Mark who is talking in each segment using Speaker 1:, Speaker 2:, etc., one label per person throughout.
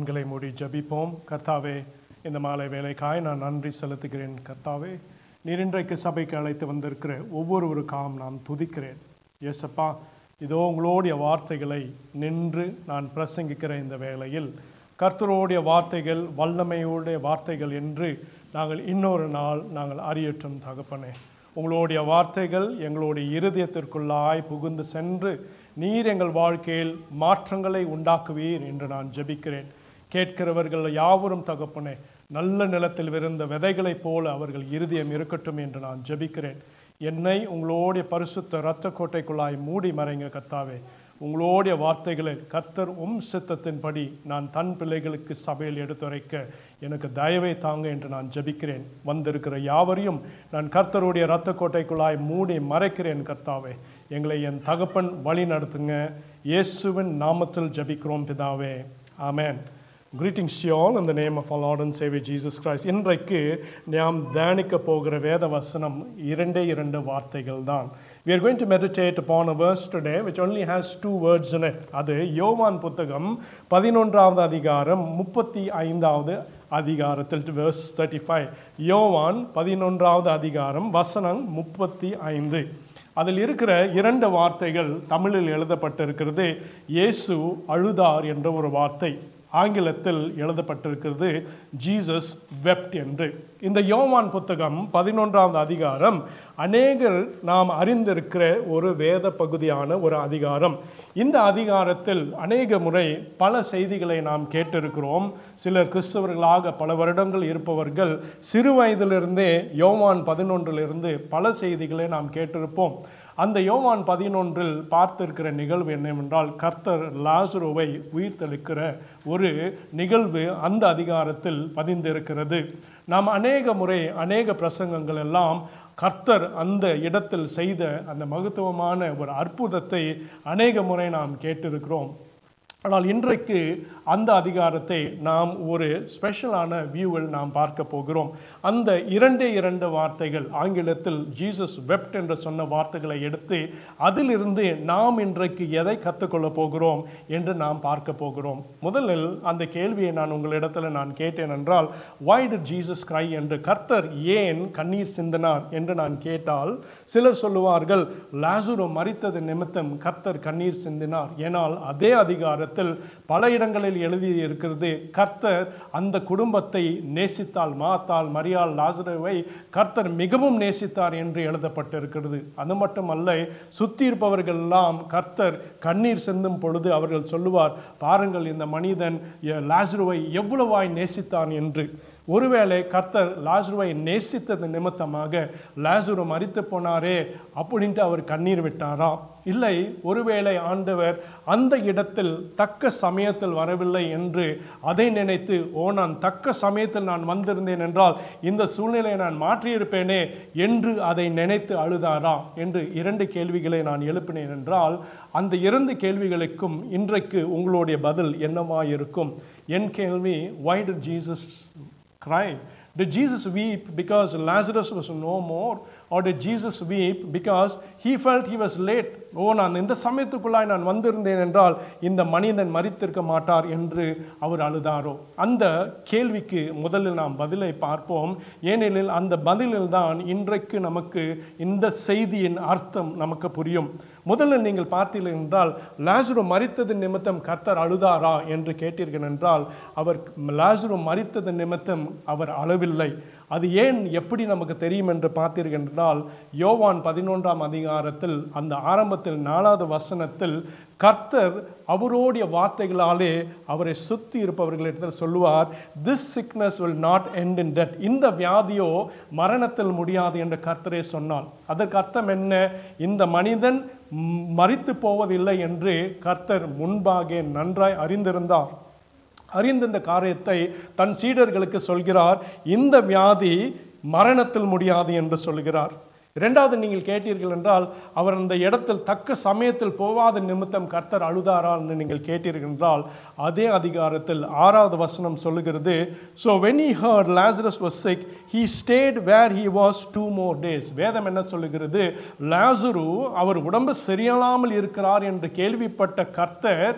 Speaker 1: கண்களை மூடி ஜபிப்போம் கர்த்தாவே இந்த மாலை வேலைக்காய் நான் நன்றி செலுத்துகிறேன் கர்த்தாவே நீர் இன்றைக்கு சபைக்கு அழைத்து வந்திருக்கிற ஒவ்வொருவருக்காம் நான் துதிக்கிறேன் எஸ்அப்பா இதோ உங்களுடைய வார்த்தைகளை நின்று நான் பிரசங்கிக்கிற இந்த வேளையில் கர்த்தருடைய வார்த்தைகள் வல்லமையுடைய வார்த்தைகள் என்று நாங்கள் இன்னொரு நாள் நாங்கள் அறியற்றும் தகப்பனே உங்களுடைய வார்த்தைகள் எங்களுடைய இருதயத்திற்குள்ளாய் புகுந்து சென்று நீர் எங்கள் வாழ்க்கையில் மாற்றங்களை உண்டாக்குவீர் என்று நான் ஜெபிக்கிறேன் கேட்கிறவர்கள் யாவரும் தகப்பனே நல்ல நிலத்தில் விருந்த விதைகளைப் போல அவர்கள் இருதயம் இருக்கட்டும் என்று நான் ஜெபிக்கிறேன் என்னை உங்களுடைய பரிசுத்த இரத்த கோட்டைக்குள்ளாய் மூடி மறைங்க கர்த்தாவே உங்களுடைய வார்த்தைகளை கர்த்தர் உம் சித்தத்தின்படி நான் தன் பிள்ளைகளுக்கு சபையில் எடுத்துரைக்க எனக்கு தயவை தாங்க என்று நான் ஜெபிக்கிறேன் வந்திருக்கிற யாவரையும் நான் கர்த்தருடைய இரத்த கோட்டைக்குள்ளாய் மூடி மறைக்கிறேன் கர்த்தாவே எங்களை என் தகப்பன் வழி நடத்துங்க இயேசுவின் நாமத்தில் ஜெபிக்கிறோம் பிதாவே ஆமென் greetings you all in the name of our Lord and Savior Jesus Christ இன்றைக்கு நாம் தியானிக்க போகிற வேத வசனம் இரண்டே இரண்டு வார்த்தைகள் தான் we are going to meditate upon a verse today which only has two words in it அது யோவான் புத்தகம் பதினொன்றாவது அதிகாரம் முப்பத்தி ஐந்தாவது அதிகாரத்தில் verse தேர்ட்டி ஃபைவ் யோவான் பதினொன்றாவது அதிகாரம் வசனம் முப்பத்தி ஐந்து அதில் இருக்கிற இரண்டு வார்த்தைகள் தமிழில் எழுதப்பட்டிருக்கிறது இயேசு அழுதார் என்ற ஒரு வார்த்தை ஆங்கிலத்தில் எழுதப்பட்டிருக்கிறது ஜீசஸ் வெப்ட் என்று இந்த யோவான் புத்தகம் பதினொன்றாவது அதிகாரம் அநேகர் நாம் அறிந்திருக்கிற ஒரு வேத பகுதியான ஒரு அதிகாரம் இந்த அதிகாரத்தில் அநேக முறை பல செய்திகளை நாம் கேட்டிருக்கிறோம் சிலர் கிறிஸ்தவர்களாக பல வருடங்கள் இருப்பவர்கள் சிறு வயதிலிருந்தே யோவான் பதினொன்றிலிருந்து பல செய்திகளை நாம் கேட்டிருப்போம் அந்த யோவான் பதினொன்றில் பார்த்திருக்கிற நிகழ்வு என்னவென்றால் கர்த்தர் லாசுருவை உயிர்த்தெழுக்கிற ஒரு நிகழ்வு அந்த அதிகாரத்தில் பதிந்திருக்கிறது நாம் அநேக முறை அநேக பிரசங்கங்கள் எல்லாம் கர்த்தர் அந்த இடத்தில் செய்த அந்த மகத்துவமான ஒரு அற்புதத்தை அநேக முறை நாம் கேட்டிருக்கிறோம் ஆனால் இன்றைக்கு அந்த அதிகாரத்தை நாம் ஒரு ஸ்பெஷலான வியூவில் நாம் பார்க்க போகிறோம் அந்த இரண்டே இரண்டு வார்த்தைகள் ஆங்கிலத்தில் ஜீசஸ் வெப்ட் என்று சொன்ன வார்த்தைகளை எடுத்து அதிலிருந்து நாம் இன்றைக்கு எதை கற்றுக்கொள்ள போகிறோம் என்று நாம் பார்க்க போகிறோம் முதலில் அந்த கேள்வியை நான் உங்களிடத்தில் நான் கேட்டேன் என்றால் வாய் did ஜீசஸ் கிரை என்று கர்த்தர் ஏன் கண்ணீர் சிந்தினார் என்று நான் கேட்டால் சிலர் சொல்லுவார்கள் லாசுரு மறித்தது நிமித்தம் கர்த்தர் கண்ணீர் சிந்தினார் ஏனால் அதே அதிகாரத்தில் பல இடங்களில் எழுதி இருக்கிறது கர்த்தர் அந்த குடும்பத்தை நேசித்தால் மாத்தால் மரியாள் லாசருவை கர்த்தர் மிகவும் நேசித்தார் என்று எழுதப்பட்டிருக்கிறது அது மட்டுமல்ல சுற்றி இருப்பவர்கள் எல்லாம் கர்த்தர் கண்ணீர் சிந்தும் பொழுது அவர்கள் சொல்லுவார் பாருங்கள் இந்த மனிதன் லாசருவை எவ்வளவாய் நேசித்தான் என்று ஒருவேளை கர்த்தர் லாசுருவை நேசித்தது நிமித்தமாக லாசுரு மறித்து போனாரே அப்படின்ட்டு அவர் கண்ணீர் விட்டாராம் இல்லை ஒருவேளை ஆண்டவர் அந்த இடத்தில் தக்க சமயத்தில் வரவில்லை என்று அதை நினைத்து ஓ நான் தக்க சமயத்தில் நான் வந்திருந்தேன் என்றால் இந்த சூழ்நிலையை நான் மாற்றியிருப்பேனே என்று அதை நினைத்து அழுதாரா என்று இரண்டு கேள்விகளை நான் எழுப்பினேன் என்றால் அந்த இரண்டு கேள்விகளுக்கும் இன்றைக்கு உங்களுடைய பதில் என்னவாயிருக்கும் என் கேள்வி why did Jesus cry? Did Jesus weep because Lazarus was no more? Or did Jesus weep because he felt he was late? ஓ நான் இந்த சமயத்துக்குள்ளாய் நான் வந்திருந்தேன் என்றால் இந்த மனிதன் மறித்திருக்க மாட்டார் என்று அவர் அழுதாரோ அந்த கேள்விக்கு முதலில் நாம் பதிலை பார்ப்போம் ஏனெனில் அந்த பதிலில் தான் இன்றைக்கு நமக்கு இந்த செய்தியின் அர்த்தம் நமக்கு புரியும் முதல்ல நீங்கள் பார்த்தீர்கள் என்றால் லாசுரு மறித்தது நிமித்தம் கர்த்தர் அழுதாரா என்று கேட்டீர்கள் என்றால் அவர் லாசுரு மறித்தது நிமித்தம் அவர் அழவில்லை அது ஏன் எப்படி நமக்கு தெரியும் என்று பார்த்தீர்கள் என்றால் யோவான் பதினொன்றாம் அதிகாரத்தில் அந்த ஆரம்பத்தில் நாலாவது வசனத்தில் கர்த்தர் அவருடைய வார்த்தைகளாலே அவரை சுற்றி இருப்பவர்களிடத்தில் சொல்லுவார் this sickness will not end in death இந்த வியாதியோ மரணத்தில் முடியாது என்று கர்த்தரே சொன்னார் அதற்கு அர்த்தம் என்ன இந்த மனிதன் மறித்து போவதில்லை என்று கர்த்தர் முன்பாக நன்றாய் அறிந்திருந்தார் அறிந்த இந்த காரியத்தை தன் சீடர்களுக்கு சொல்கிறார் இந்த வியாதி மரணத்தில் முடியாது என்று சொல்கிறார் இரண்டாவது நீங்கள் கேட்டீர்கள் என்றால் அவர் அந்த இடத்தில் தக்க சமயத்தில் போவாத நிமித்தம் கர்த்தர் அழுதாரா என்று நீங்கள் கேட்டீர்கள் என்றால் அதே அதிகாரத்தில் ஆறாவது வசனம் சொல்லுகிறது so when he heard Lazarus was sick he stayed where he was two more days வேதம் என்ன சொல்லுகிறது லாசுரு அவர் உடம்பு சரியில்லாமல் இருக்கிறார் என்று கேள்விப்பட்ட கர்த்தர்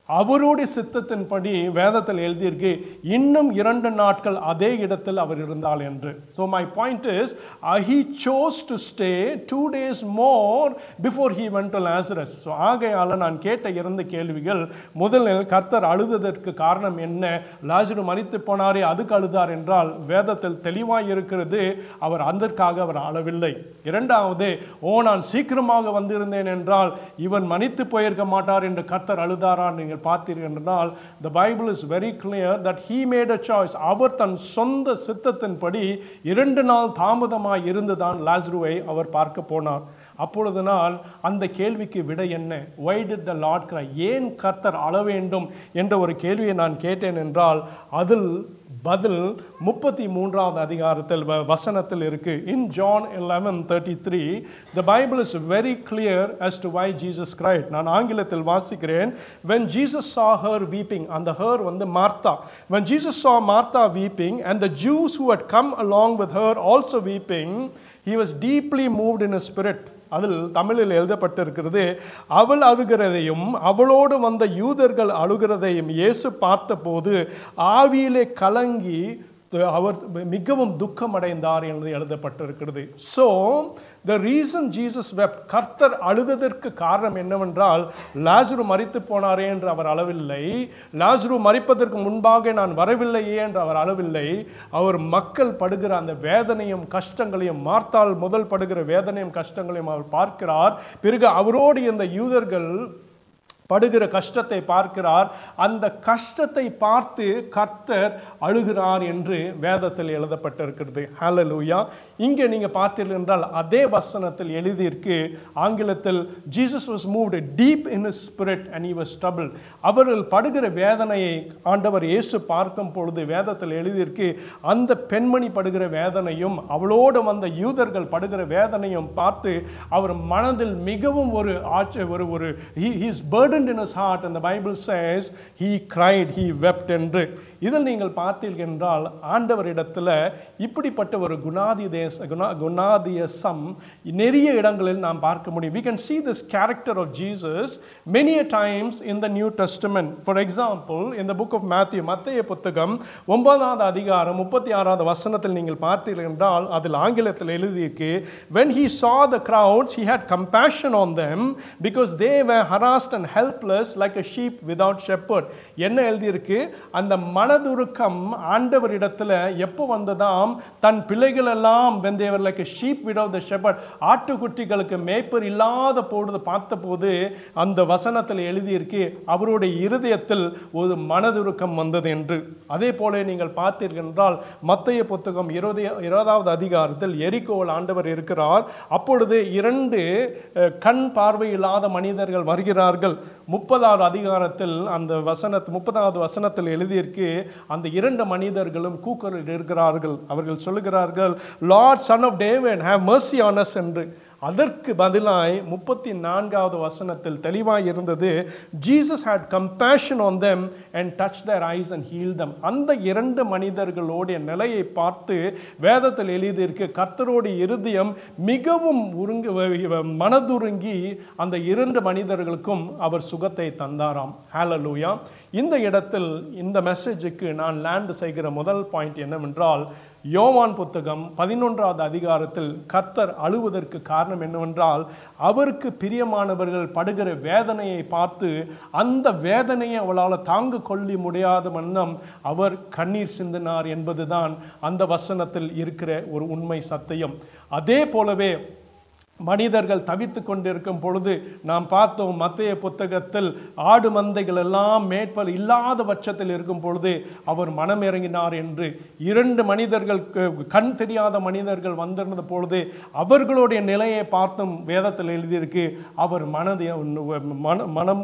Speaker 1: அவருடைய சித்தத்தின்படி வேதத்தில் எழுதியிருக்கு இன்னும் இரண்டு நாட்கள் அதே இடத்தில் அவர் இருந்தால் என்று so my point is he chose to stay two days more before he went to Lazarus so ஆகையால் நான் கேட்ட இரண்டு கேள்விகள் முதலில் கர்த்தர் அழுததற்கு காரணம் என்ன லாசரு மறித்து போனாரே அதுக்கு அழுதார் என்றால் வேதத்தில் தெளிவாய் இருக்கிறது அவர் அதற்காக அவர் அழவில்லை இரண்டாவது ஓ நான் சீக்கிரமாக வந்திருந்தேன் என்றால் இவன் மன்னித்து போயிருக்க மாட்டார் என்று கர்த்தர் அழுதாரா நீங்கள் பார்த்தீர்கள் என்றால் the Bible is very clear that he made a choice அவர் தன் சொந்த சித்தத்தின்படி இரண்டு நாள் தாமதமாய் இருந்துதான் லாஸ்ருவை அவர் பார்க்க போனார் அப்பொழுது நான் அந்த கேள்விக்கு விடை என்ன why did the Lord cry ஏன் கர்த்தர் அழ வேண்டும் என்ற ஒரு கேள்வியை நான் கேட்டேன் என்றால் அதில் பதில் முப்பத்தி மூன்றாவது அதிகாரத்தில் வ- வசனத்தில் இருக்கு in John 11 thirty three the Bible is very clear as to why Jesus cried நான் ஆங்கிலத்தில் வாசிக்கிறேன் when jesus saw her weeping அந்த her வந்து Martha when jesus saw martha weeping and the jews who had come along with her also weeping he was deeply moved in his spirit அதில் தமிழில் எழுதப்பட்டிருக்கிறது அவள் அழுகிறதையும் அவளோடு வந்த யூதர்கள் அழுகிறதையும் இயேசு பார்த்தபோது ஆவியிலே கலங்கி அவர் மிகவும் துக்கமடைந்தார் என்று எழுதப்பட்டிருக்கிறது so the reason Jesus wept கர்த்தர் அழுததற்கு காரணம் என்னவென்றால் லாசுரு மரித்து போனாரே என்று அவர் அளவில்லை லாசுரு மரிப்பதற்கு முன்பாக நான் வரவில்லையே என்று அவர் அளவில்லை அவர் மக்கள் படுகிற அந்த வேதனையும் கஷ்டங்களையும் மார்த்தால் முதல் படுகிற வேதனையும் கஷ்டங்களையும் அவர் பார்க்கிறார் பிறகு அவரோடு இந்த யூதர்கள் படுகிற கஷ்டத்தை பார்க்கிறார் அந்த கஷ்டத்தை பார்த்து கர்த்தர் அழுகிறார் என்று வேதத்தில் எழுதப்பட்டிருக்கிறது ஹalleluya இங்கே நீங்க பார்த்தீர்கள் என்றால் அதே வசனத்தில் எழுதியிருக்கு ஆங்கிலத்தில் Jesus was moved deep in his spirit and he was troubled அவர்கள் படுகிற வேதனையை ஆண்டவர் இயேசு பார்க்கும் பொழுது வேதத்தில் எழுதியிருக்கு அந்த பெண்மணி படுகிற வேதனையும் அவளோடு வந்த யூதர்கள் படுகிற வேதனையும் பார்த்து அவர் மனதில் மிகவும் ஒரு ஆட்சி ஒரு ஒரு he he is burdened in his heart and the bible says he cried he wept என்று இதில் நீங்கள் பார்த்தீர்கள் என்றால் ஆண்டவரிடத்தில் இப்படிப்பட்ட ஒரு குணாதி தேச குணா குணாதியசம் நிறைய இடங்களில் நாம் பார்க்க முடியும் we can see this character of jesus many a times in the new testament for example in the book of matthew மத்தேய புத்தகம் ஒன்பதாவது அதிகாரம் முப்பத்தி ஆறாவது வசனத்தில் நீங்கள் பார்த்தீர்கள் என்றால் அதில் ஆங்கிலத்தில் எழுதியிருக்கு when he saw the crowds he had compassion on them because they were harassed and helpless like a sheep without shepherd என்ன எழுதியிருக்கு அந்த மனதுருக்கம் ஆண்டவரிடத்துல எப்போ வந்ததாம் தன் பிள்ளைகள் எல்லாம் when they were like a sheep without the shepherd ஆட்டுக்குட்டிகளுக்கு மேய்ப்பர் இல்லாத பொழுது பார்த்தபோது அந்த வசனத்தில் எழுதியிருக்கு அவருடைய இருதயத்தில் ஒரு மனதுருக்கம் வந்தது என்று அதே போல நீங்கள் பார்த்தீர்கள் என்றால் மத்திய புத்தகம் இருபது இருபதாவது அதிகாரத்தில் எரிகோல் ஆண்டவர் இருக்கிறார் அப்பொழுது இரண்டு அஹ், கண் பார்வை இல்லாத மனிதர்கள் வருகிறார்கள் முப்பதாவது அதிகாரத்தில் அந்த வசனத் முப்பதாவது வசனத்தில் எழுதியிருக்கு அந்த இரண்டு மனிதர்களும் கூக்குரல் இருக்கிறார்கள் அவர்கள் சொல்லுகிறார்கள் Lord son of David have mercy on us என்று அதற்கு பதிலாய் முப்பத்தி நான்காவது வசனத்தில் தெளிவாய் இருந்தது Jesus had compassion on them and touched their eyes and healed them அந்த இரண்டு மனிதர்களுடைய நிலையை பார்த்து வேதத்தில் எழுதியிருக்கு கர்த்தரோட இருதயம் மிகவும் உருங்கு மனதுருங்கி அந்த இரண்டு மனிதர்களுக்கும் அவர் சுகத்தை தந்தாராம் ஹalleluya இந்த இடத்தில் இந்த மெசேஜுக்கு நான் லேண்ட் செய்கிற முதல் பாயிண்ட் என்னவென்றால் யோவான் புத்தகம் பதினொன்றாவது அதிகாரத்தில் கர்த்தர் அழுவதற்கு காரணம் என்னவென்றால் அவருக்கு பிரியமானவர்கள் படுகிற வேதனையை பார்த்து அந்த வேதனையை அவளால் தாங்க கொள்ளி முடியாத வண்ணம் அவர் கண்ணீர் சிந்தினார் என்பதுதான் அந்த வசனத்தில் இருக்கிற ஒரு உண்மை சத்தியம் அதே போலவே மனிதர்கள் தவித்து கொண்டிருக்கும் பொழுது நாம் பார்த்தோம் மத்திய புத்தகத்தில் ஆடு மந்தைகள் எல்லாம் மேற்பல் இல்லாத பட்சத்தில் இருக்கும் பொழுது அவர் மனம் இறங்கினார் என்று இரண்டு மனிதர்கள் க- கண் தெரியாத மனிதர்கள் வந்திருந்த பொழுது அவர்களுடைய நிலையை பார்த்தும் வேதத்தில் எழுதியிருக்கு அவர் மனதை மன மனம்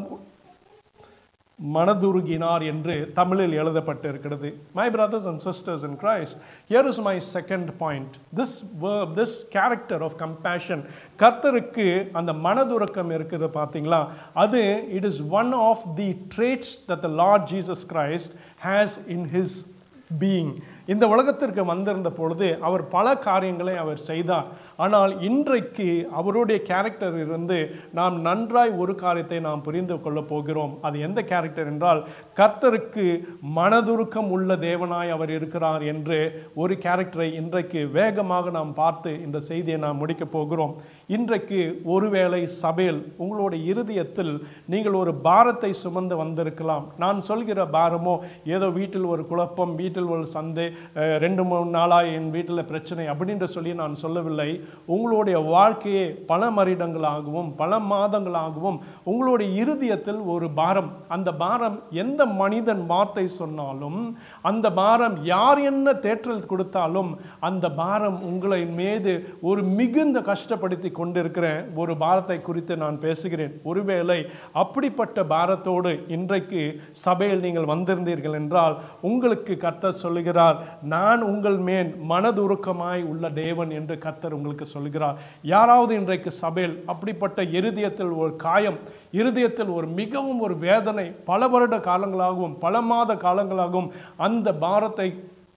Speaker 1: மனதுருகினார் என்று தமிழில் எழுதப்பட்டிருக்கிறது my brothers and sisters in Christ here is my second point this verb this character of compassion கர்த்தருக்கு அந்த மனதுருக்கம் இருக்குது பார்த்தீங்களா அது it is one of the traits that the Lord Jesus Christ has in his being இந்த உலகத்திற்கு வந்திருந்த பொழுது அவர் பல காரியங்களை அவர் செய்தார் ஆனால் இன்றைக்கு அவருடைய கேரக்டர் இருந்து நாம் நன்றாய் ஒரு காரியத்தை நாம் புரிந்து கொள்ளப் போகிறோம் அது எந்த கேரக்டர் என்றால் கர்த்தருக்கு மனதுருக்கம் உள்ள தேவனாய் அவர் இருக்கிறார் என்று ஒரு கேரக்டரை இன்றைக்கு வேகமாக நாம் பார்த்து இந்த செய்தியை நாம் முடிக்கப் போகிறோம் இன்றைக்கு ஒருவேளை சபையில் உங்களுடைய இருதயத்தில் நீங்கள் ஒரு பாரத்தை சுமந்து வந்திருக்கலாம் நான் சொல்கிற பாரமோ ஏதோ வீட்டில் ஒரு குழப்பம் வீட்டில் ஒரு சந்தை அஹ், ரெண்டு மூணு நாளாக என் வீட்டில் பிரச்சனை அப்படின்ற சொல்லி நான் சொல்லவில்லை உங்களுடைய வாழ்க்கையே பல மரிடங்களாகவும் பல மாதங்களாகவும் உங்களுடைய இருதயத்தில் ஒரு பாரம் அந்த பாரம் எந்த மனிதன் வார்த்தை சொன்னாலும் அந்த பாரம் யார் என்ன தேற்றல் கொடுத்தாலும் அந்த பாரம் உங்களை மீது ஒரு மிகுந்த கஷ்டப்படுத்தி கொண்டிருக்கிற ஒரு பாரத்தை குறித்து நான் பேசுகிறேன் ஒருவேளை அப்படிப்பட்ட பாரத்தோடு இன்றைக்கு சபையில் நீங்கள் வந்திருந்தீர்கள் என்றால் உங்களுக்கு கர்த்தர் சொல்லுகிறார் நான் உங்கள் மேல் மனதுருக்கமாய் உள்ள தேவன் என்று கர்த்தர் உங்களுக்கு சொல்லுகிறார் யாராவது இன்றைக்கு சபையில் அப்படிப்பட்ட இருதயத்தில் ஒரு காயம் இருதயத்தில் ஒரு மிகவும் ஒரு வேதனை பல வருட காலங்களாகவும் பல மாத காலங்களாகவும் அந்த பாரத்தை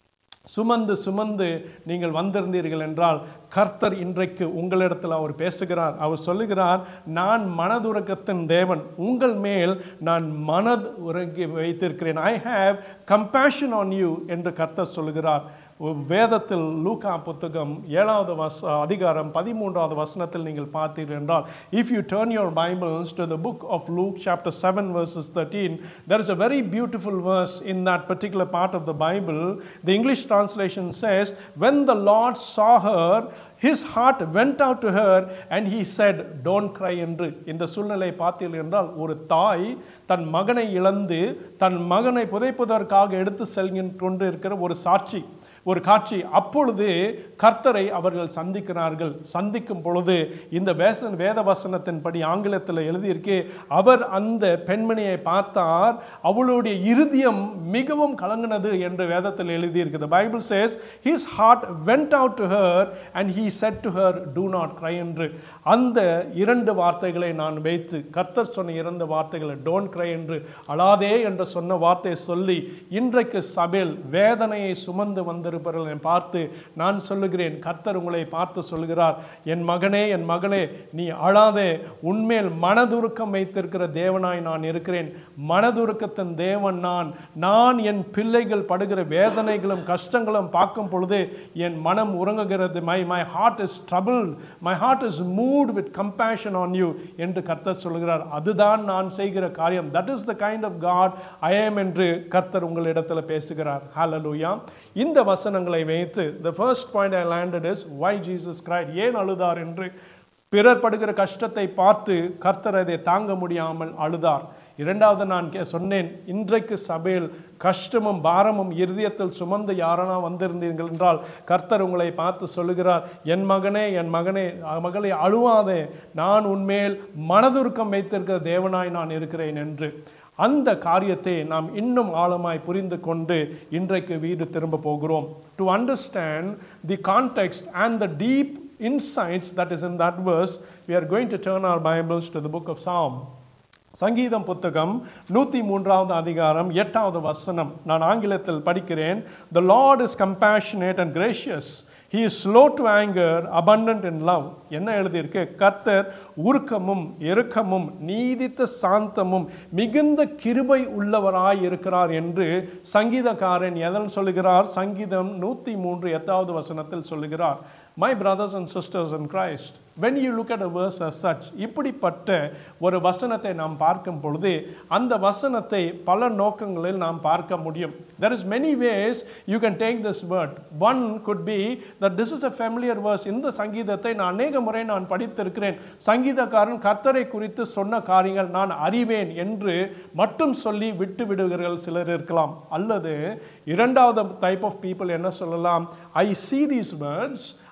Speaker 1: சுமந்து சுமந்து நீங்கள் வந்திருந்தீர்கள் என்றால் கர்த்தர் இன்றைக்கு உங்களிடத்தில் அவர் பேசுகிறார் அவர் சொல்லுகிறார் நான் மனதுறக்கத்தின் தேவன் உங்கள் மேல் நான் மனது உறங்கி வைத்திருக்கிறேன் I have compassion on you என்று கர்த்தர் சொல்லுகிறார் வேதத்தில் லூகா புத்தகம் ஏழாவது வச அதிகாரம் பதிமூன்றாவது வசனத்தில் நீங்கள் பார்த்தீர்கள் என்றால் if you turn your Bibles to the book of Luke chapter seven verses thirteen there is a very beautiful verse in that particular part of the Bible. The English translation says, When the Lord saw her, his heart went out to her and he said, Don't cry என்று இந்த சூழ்நிலை பார்த்தீர்கள் என்றால் ஒரு தாய் தன் மகனை இழந்து தன் மகனை புதைப்பதற்காக எடுத்து செல்கின்ற கொண்டு இருக்கிற ஒரு சாட்சி ஒரு காட்சி அப்பொழுது கர்த்தரை அவர்கள் சந்திக்கிறார்கள் சந்திக்கும் பொழுது இந்த வேச வேத வசனத்தின்படி ஆங்கிலத்தில் எழுதியிருக்கு அவர் அந்த பெண்மணியை பார்த்தார் அவளுடைய இருதயம் மிகவும் கலங்கினது என்று வேதத்தில் எழுதியிருக்கு the bible says his heart went out to her and he said to her do not cry என்று அந்த இரண்டு வார்த்தைகளை நான் வைத்து கர்த்தர் சொன்ன இரண்டு வார்த்தைகளை டோன்ட் cry என்று அழாதே என்று சொன்ன வார்த்தையை சொல்லி இன்றைக்கு சபையில் வேதனையை சுமந்து வந்திருப்பவர்களை பார்த்து நான் சொல்லுகிறேன் கர்த்தர் உங்களை பார்த்து சொல்லுகிறார் என் மகனே என் மகளே நீ அழாதே உன்மேல் மனதுருக்கம் வைத்திருக்கிற தேவனாய் நான் இருக்கிறேன் மனதுருக்கத்தின் தேவன் நான் நான் என் பிள்ளைகள் படுகிற வேதனைகளும் கஷ்டங்களும் பார்க்கும் பொழுது என் மனம் உறங்குகிறது my my heart is trouble my heart is moved with compassion on you என்று கர்த்தர் சொல்கிறார் அதுதான் நான் செய்கிற காரியம் that is the kind of God I am என்று கர்த்தர் உங்களிடத்தில் பேசுகிறார் ஹalleluya இந்த வசனங்களை வைத்து the first point I landed is why Jesus cried ஏன் அழுதார் என்று பிறர் படுகிற கஷ்டத்தை பார்த்து கர்த்தர் அதை தாங்க முடியாமல் அழுதார் இரண்டாவது நான் கே- சொன்னேன் இன்றைக்கு சபையில் கஷ்டமும் பாரமும் இருதயத்தில் சுமந்து யாரானா வந்திருந்தீர்கள் என்றால் கர்த்தர் உங்களை பார்த்து சொல்லுகிறார் என் மகனே என் மகனே அஹ் மகளே அழுவாதே நான் உன்மேல் மனதுருக்கம் வைத்திருக்கிற தேவனாய் நான் இருக்கிறேன் என்று அந்த காரியத்தை நாம் இன்னும் ஆழமாய் புரிந்து கொண்டு இன்றைக்கு வீடு திரும்ப போகிறோம் to understand the context and the deep insights that is in that verse we are going to turn our bibles to the book of psalm சங்கீதம் புத்தகம் நூற்றி மூன்றாவது அதிகாரம் எட்டாவது வசனம் நான் ஆங்கிலத்தில் படிக்கிறேன் the Lord is compassionate and gracious he is slow to anger abundant in love என்ன எழுதியிருக்கு கர்த்தர் உருக்கமும் எருக்கமும் நீதித்த சாந்தமும் மிகுந்த கிருபை உள்ளவராய் இருக்கிறார் என்று சங்கீதக்காரன் எதன் சொல்லுகிறார் சங்கீதம் நூற்றி மூன்று எட்டாவது வசனத்தில் சொல்லுகிறார் my brothers and sisters in Christ when you look at a verse as such இப்படிப்பட்ட ஒரு வசனத்தை நாம் பார்க்கும் பொழுது அந்த வசனத்தை பல நோக்கங்களில் நாம் பார்க்க முடியும் there is many ways you can take this word one could be that this is a familiar verse இந்த சங்கீதத்தை நான் அநேக முறை நான் படித்திருக்கிறேன் சங்கீதக்காரன் கர்த்தரை குறித்து சொன்ன காரியங்கள் நான் அறிவேன் என்று மட்டும் சொல்லி விட்டு விடுகிறீர்கள் சிலர் இருக்கலாம் அல்லது இரண்டாவது டைப் ஆஃப் பீப்புள் என்ன சொல்லலாம் ஐ see these words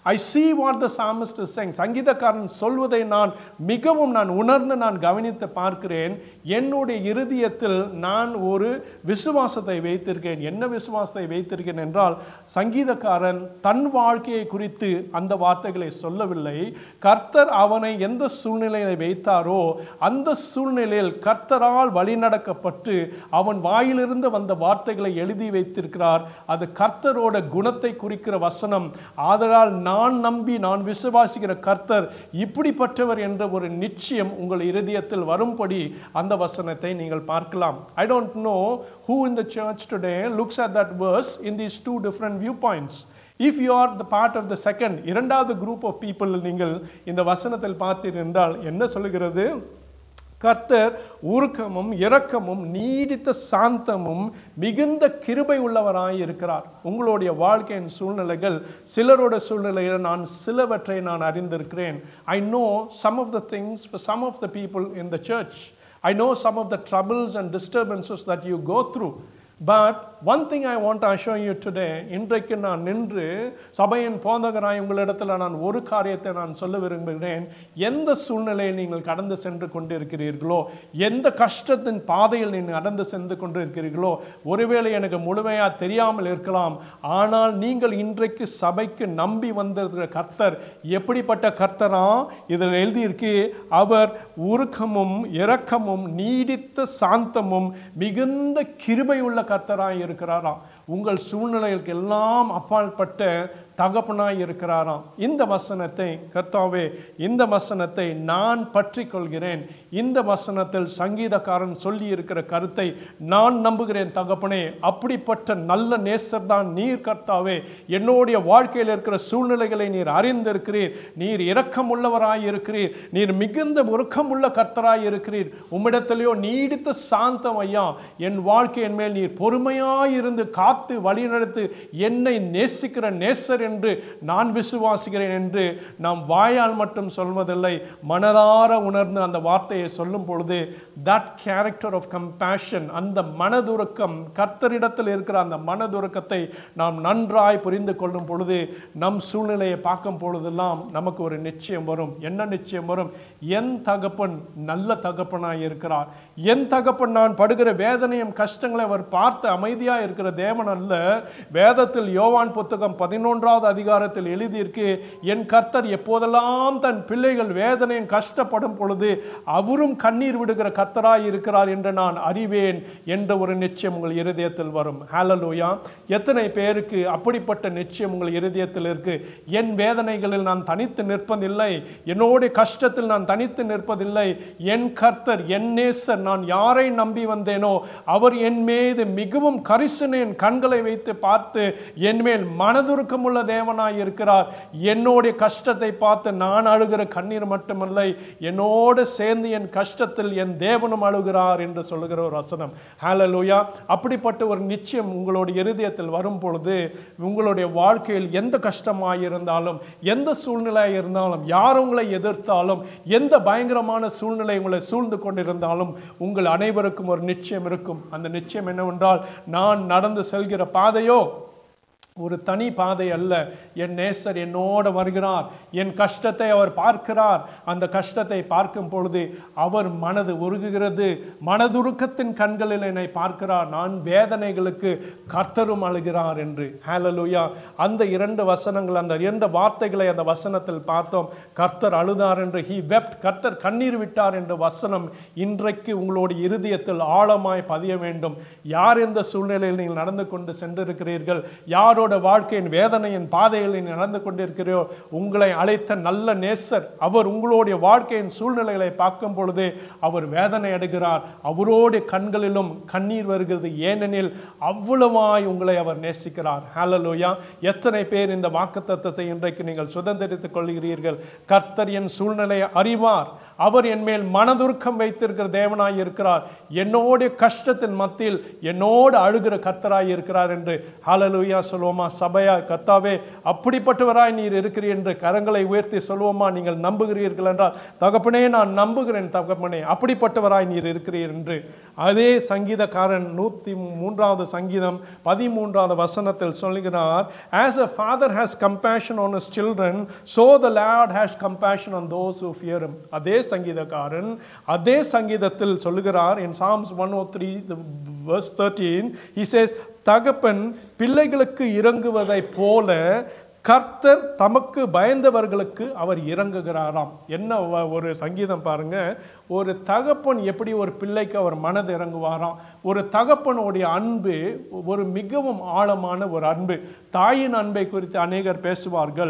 Speaker 1: I see what the psalmist is saying சங்கீதக்காரன் சொல்வதை நான் மிகவும் நான் உணர்ந்து நான் கவனித்து பார்க்கிறேன் என்னுடைய இருதயத்தில் நான் ஒரு விசுவாசத்தை வைத்திருக்கேன் என்ன விசுவாசத்தை வைத்திருக்கேன் என்றால் சங்கீதக்காரன் தன் வாழ்க்கையை குறித்து அந்த வார்த்தைகளை சொல்லவில்லை கர்த்தர் அவனை எந்த சூழ்நிலையை வைத்தாரோ அந்த சூழ்நிலையில் கர்த்தரால் வழிநடக்கப்பட்டு அவன் வாயிலிருந்து வந்த வார்த்தைகளை எழுதி வைத்திருக்கிறார் அது கர்த்தரோட குணத்தை குறிக்கிற வசனம் ஆதலால் நான் நம்பி நான் விசுவாசிக்கிற கர்த்தர் இப்படிப்பட்டவர் என்ற ஒரு நிச்சயம் உங்கள் இருதயத்தில் வரும்படி அந்த வசனத்தை நீங்கள் பார்க்கலாம் I don't know who in the church today looks at that verse in these two different viewpoints if you are the part of the second இரண்டாவது group of people நீங்கள் இந்த வசனத்தில் பார்த்தீர்கள் என்றால் என்ன சொல்லுகிறது கர்த்தர் உருக்கமும் இரக்கமும் நீடித்த சாந்தமும் மிகுந்த கிருபை உள்ளவராய் இருக்கிறார் உங்களுடைய வாழ்க்கையின் சூழ்நிலைகள் சிலரோட சூழ்நிலையில் நான் சிலவற்றை நான் அறிந்திருக்கிறேன் I know some of the things some of the people in the church I know some of the troubles and disturbances that you go through. But one thing I want to assure you today, இன்றைக்கு நான் நின்று சபையின் போதகராய் உங்களிடத்தில் நான் ஒரு காரியத்தை நான் சொல்ல விரும்புகிறேன் எந்த சூழ்நிலையில் நீங்கள் கடந்து சென்று கொண்டிருக்கிறீர்களோ எந்த கஷ்டத்தின் பாதையில் நீங்கள் நடந்து சென்று கொண்டிருக்கிறீர்களோ ஒருவேளை எனக்கு முழுமையாக தெரியாமல் இருக்கலாம் ஆனால் நீங்கள் இன்றைக்கு சபைக்கு நம்பி வந்திருக்கிற கர்த்தர் எப்படிப்பட்ட கர்த்தரா இதில் எழுதியிருக்கு அவர் உருக்கமும் இரக்கமும் நீடித்த சாந்தமும் மிகுந்த கிருபை உள்ள கர்த்தராய் இருக்கிறாராம் உங்கள் சூழ்நிலைகளுக்கு எல்லாம் அப்பாற்பட்ட தகப்பனாய் இருக்கிறாராம் இந்த வசனத்தை கர்த்தாவே இந்த வசனத்தை நான் பற்றி கொள்கிறேன் இந்த வசனத்தில் சங்கீதக்காரன் சொல்லி இருக்கிற கருத்தை நான் நம்புகிறேன் தகப்பனே அப்படிப்பட்ட நல்ல நேசர் தான் நீர் கர்த்தாவே என்னுடைய வாழ்க்கையில் இருக்கிற சூழ்நிலைகளை நீர் அறிந்திருக்கிறீர் நீர் இரக்கமுள்ளவராய் இருக்கிறீர் நீர் மிகுந்த உருக்கமுள்ள கர்த்தராய் இருக்கிறீர் உம்மிடத்திலேயோ நீடித்த சாந்தம் ஐயா என் வாழ்க்கையின் மேல் நீர் பொறுமையாய் இருந்து காத்து வழிநடத்து என்னை நேசிக்கிற நேசர் என்று நான் விசுவாசிக்கிறேன் என்று நாம் வாயால் மட்டும் சொல்வதில்லை மனதார உணர்ந்து அந்த வார்த்தையை சொல்லும் பொழுது தட் கேரக்டர் ஆஃப் கம்பேஷன் அந்த மனதுருக்கம் கர்த்தரிடத்தில் இருக்கிற அந்த மனதுருக்கத்தை நாம் நன்றாய் புரிந்து கொள்ளும் பொழுது நம் சூழ்நிலையை பார்க்கும் பொழுதெல்லாம் நமக்கு ஒரு நிச்சயம் வரும் என்ன நிச்சயம் வரும் என் தகப்பன் நல்ல தகப்பனாய் இருக்கிறார் என் தகப்பன் நான் படுகிற வேதனையும் கஷ்டங்களை அவர் பார்த்து அமைதியாக இருக்கிற தேவன் அல்ல வேதத்தில் யோவான் புத்தகம் பதினொன்றாவது அதிகாரத்தில் எழுதியிருக்கு என் கர்த்தர் எப்போதெல்லாம் தன் பிள்ளைகள் வேதனையும் கஷ்டப்படும் பொழுது அவரும் கண்ணீர் விடுகிற கர்த்தராய் இருக்கிறார் என்று நான் அறிவேன் என்ற ஒரு நிச்சயம் உங்கள் இருதயத்தில் வரும் ஹalleluya எத்தனை பேருக்கு அப்படிப்பட்ட நிச்சயம் உங்கள் இருதயத்தில் இருக்கு என் வேதனைகளில் நான் தனித்து நிற்பதில்லை என்னோட கஷ்டத்தில் நான் தனித்து நிற்பதில்லை என் கர்த்தர் என் நேசர் நான் யாரை நம்பி வந்தேனோ அவர் என் மீது மிகவும் கரிசனை என் கண்களை வைத்து பார்த்து என் மேல் மனதுருக்கமுள்ள தேவனாய் இருக்கிறார் என்னுடைய கஷ்டத்தை பார்த்து நான் அழுகிற கண்ணீர் மட்டுமல்ல என்னோடு சேர்ந்து என் கஷ்டத்தில் என் தேவனும் அழுகிறார் என்று சொல்லுகிற ஒரு வசனம் ஹalleluya அப்படிப்பட்ட ஒரு நிச்சயம் உங்களுடைய இருதயத்தில் வரும் பொழுது உங்களுடைய வாழ்க்கையில் எந்த கஷ்டமாக இருந்தாலும் எந்த சூழ்நிலையாக இருந்தாலும் யார் உங்களை எதிர்த்தாலும் எந்த பயங்கரமான சூழ்நிலை உங்களை சூழ்ந்து கொண்டிருந்தாலும் உங்கள் அனைவருக்கும் ஒரு நிச்சயம் இருக்கும் அந்த நிச்சயம் என்னவென்றால் நான் நடந்து செல்கிற பாதையோ ஒரு தனி பாதை அல்ல என் நேசர் என்னோடு வருகிறார் என் கஷ்டத்தை அவர் பார்க்கிறார் அந்த கஷ்டத்தை பார்க்கும் பொழுது அவர் மனது உருகுகிறது மனதுருக்கத்தின் கண்களில் என்னை பார்க்கிறார் நான் வேதனைகளுக்கு கர்த்தரும் அழுகிறார் என்று ஹalleluya அந்த இரண்டு வசனங்கள் அந்த இரண்டு வார்த்தைகளை அந்த வசனத்தில் பார்த்தோம் கர்த்தர் அழுதார் என்று ஹி வெப்ட் கர்த்தர் கண்ணீர் விட்டார் என்ற வசனம் இன்றைக்கு உங்களுடைய இருதயத்தில் ஆழமாய் பதிய வேண்டும் யார் எந்த சூழ்நிலையில் நீங்கள் நடந்து கொண்டு சென்றிருக்கிறீர்கள் யாரோட வாழ்க்கையின் வேதனையின் பாதையில் நீங்கள் நடந்து கொண்டிருக்கிறோ உங்களை அழைத்த நல்ல நேசர் அவர் உங்களுடைய வாழ்க்கையின் சூழ்நிலைகளை பார்க்கும் பொழுது அவர் வேதனை அடைகிறார் அவரோடைய கண்களிலும் கண்ணீர் வருகிறது ஏனெனில் அவ்வளவாய் உங்களை அவர் நேசிக்கிறார் ஹalleluya எத்தனை பேர் இந்த வாக்குத்தத்தத்தை இன்றைக்கு நீங்கள் சுதந்திரித்துக் கொள்கிறீர்கள் கர்த்தர் என் சூழ்நிலையை அறிவார் அவர் என் மேல் மனதுருக்கம் வைத்திருக்கிற தேவனாய் இருக்கிறார் என்னோட கஷ்டத்தின் மத்தியில் என்னோடு அழுகிற கர்த்தராய் இருக்கிறார் என்று ஹalleluya சொல்லுவோமா சபையா கர்த்தாவே அப்படிப்பட்டவராய் நீர் இருக்கிறீர் என்று கரங்களை உயர்த்தி சொல்லுவோமா நீங்கள் நம்புகிறீர்கள் என்றால் தகப்பனே நான் நம்புகிறேன் தகப்பனே அப்படிப்பட்டவராய் நீர் இருக்கிறீர் என்று அதே சங்கீதக்காரன் நூத்தி மூன்றாவது சங்கீதம் பதிமூன்றாவது வசனத்தில் சொல்லுகிறார் as a father has compassion on his children so the lord has compassion on those who fear him அதே சங்கீதக்காரன் அதே சங்கீதத்தில் சொல்லுகிறார் in psalms 103 the verse 13 he says தகப்பன் பிள்ளைகளுக்கு இறங்குவதைப் போல கர்த்தர் தமக்கு பயந்தவர்களுக்கு அவர் இறங்குகிறாராம் என்ன வ- ஒரு சங்கீதம் பாருங்க ஒரு தகப்பன் எப்படி ஒரு பிள்ளைக்கு அவர் மனது இறங்குவாராம் ஒரு தகப்பனுடைய அன்பு ஒரு மிகவும் ஆழமான ஒரு அன்பு தாயின் அன்பை குறித்து அநேகர் பேசுவார்கள்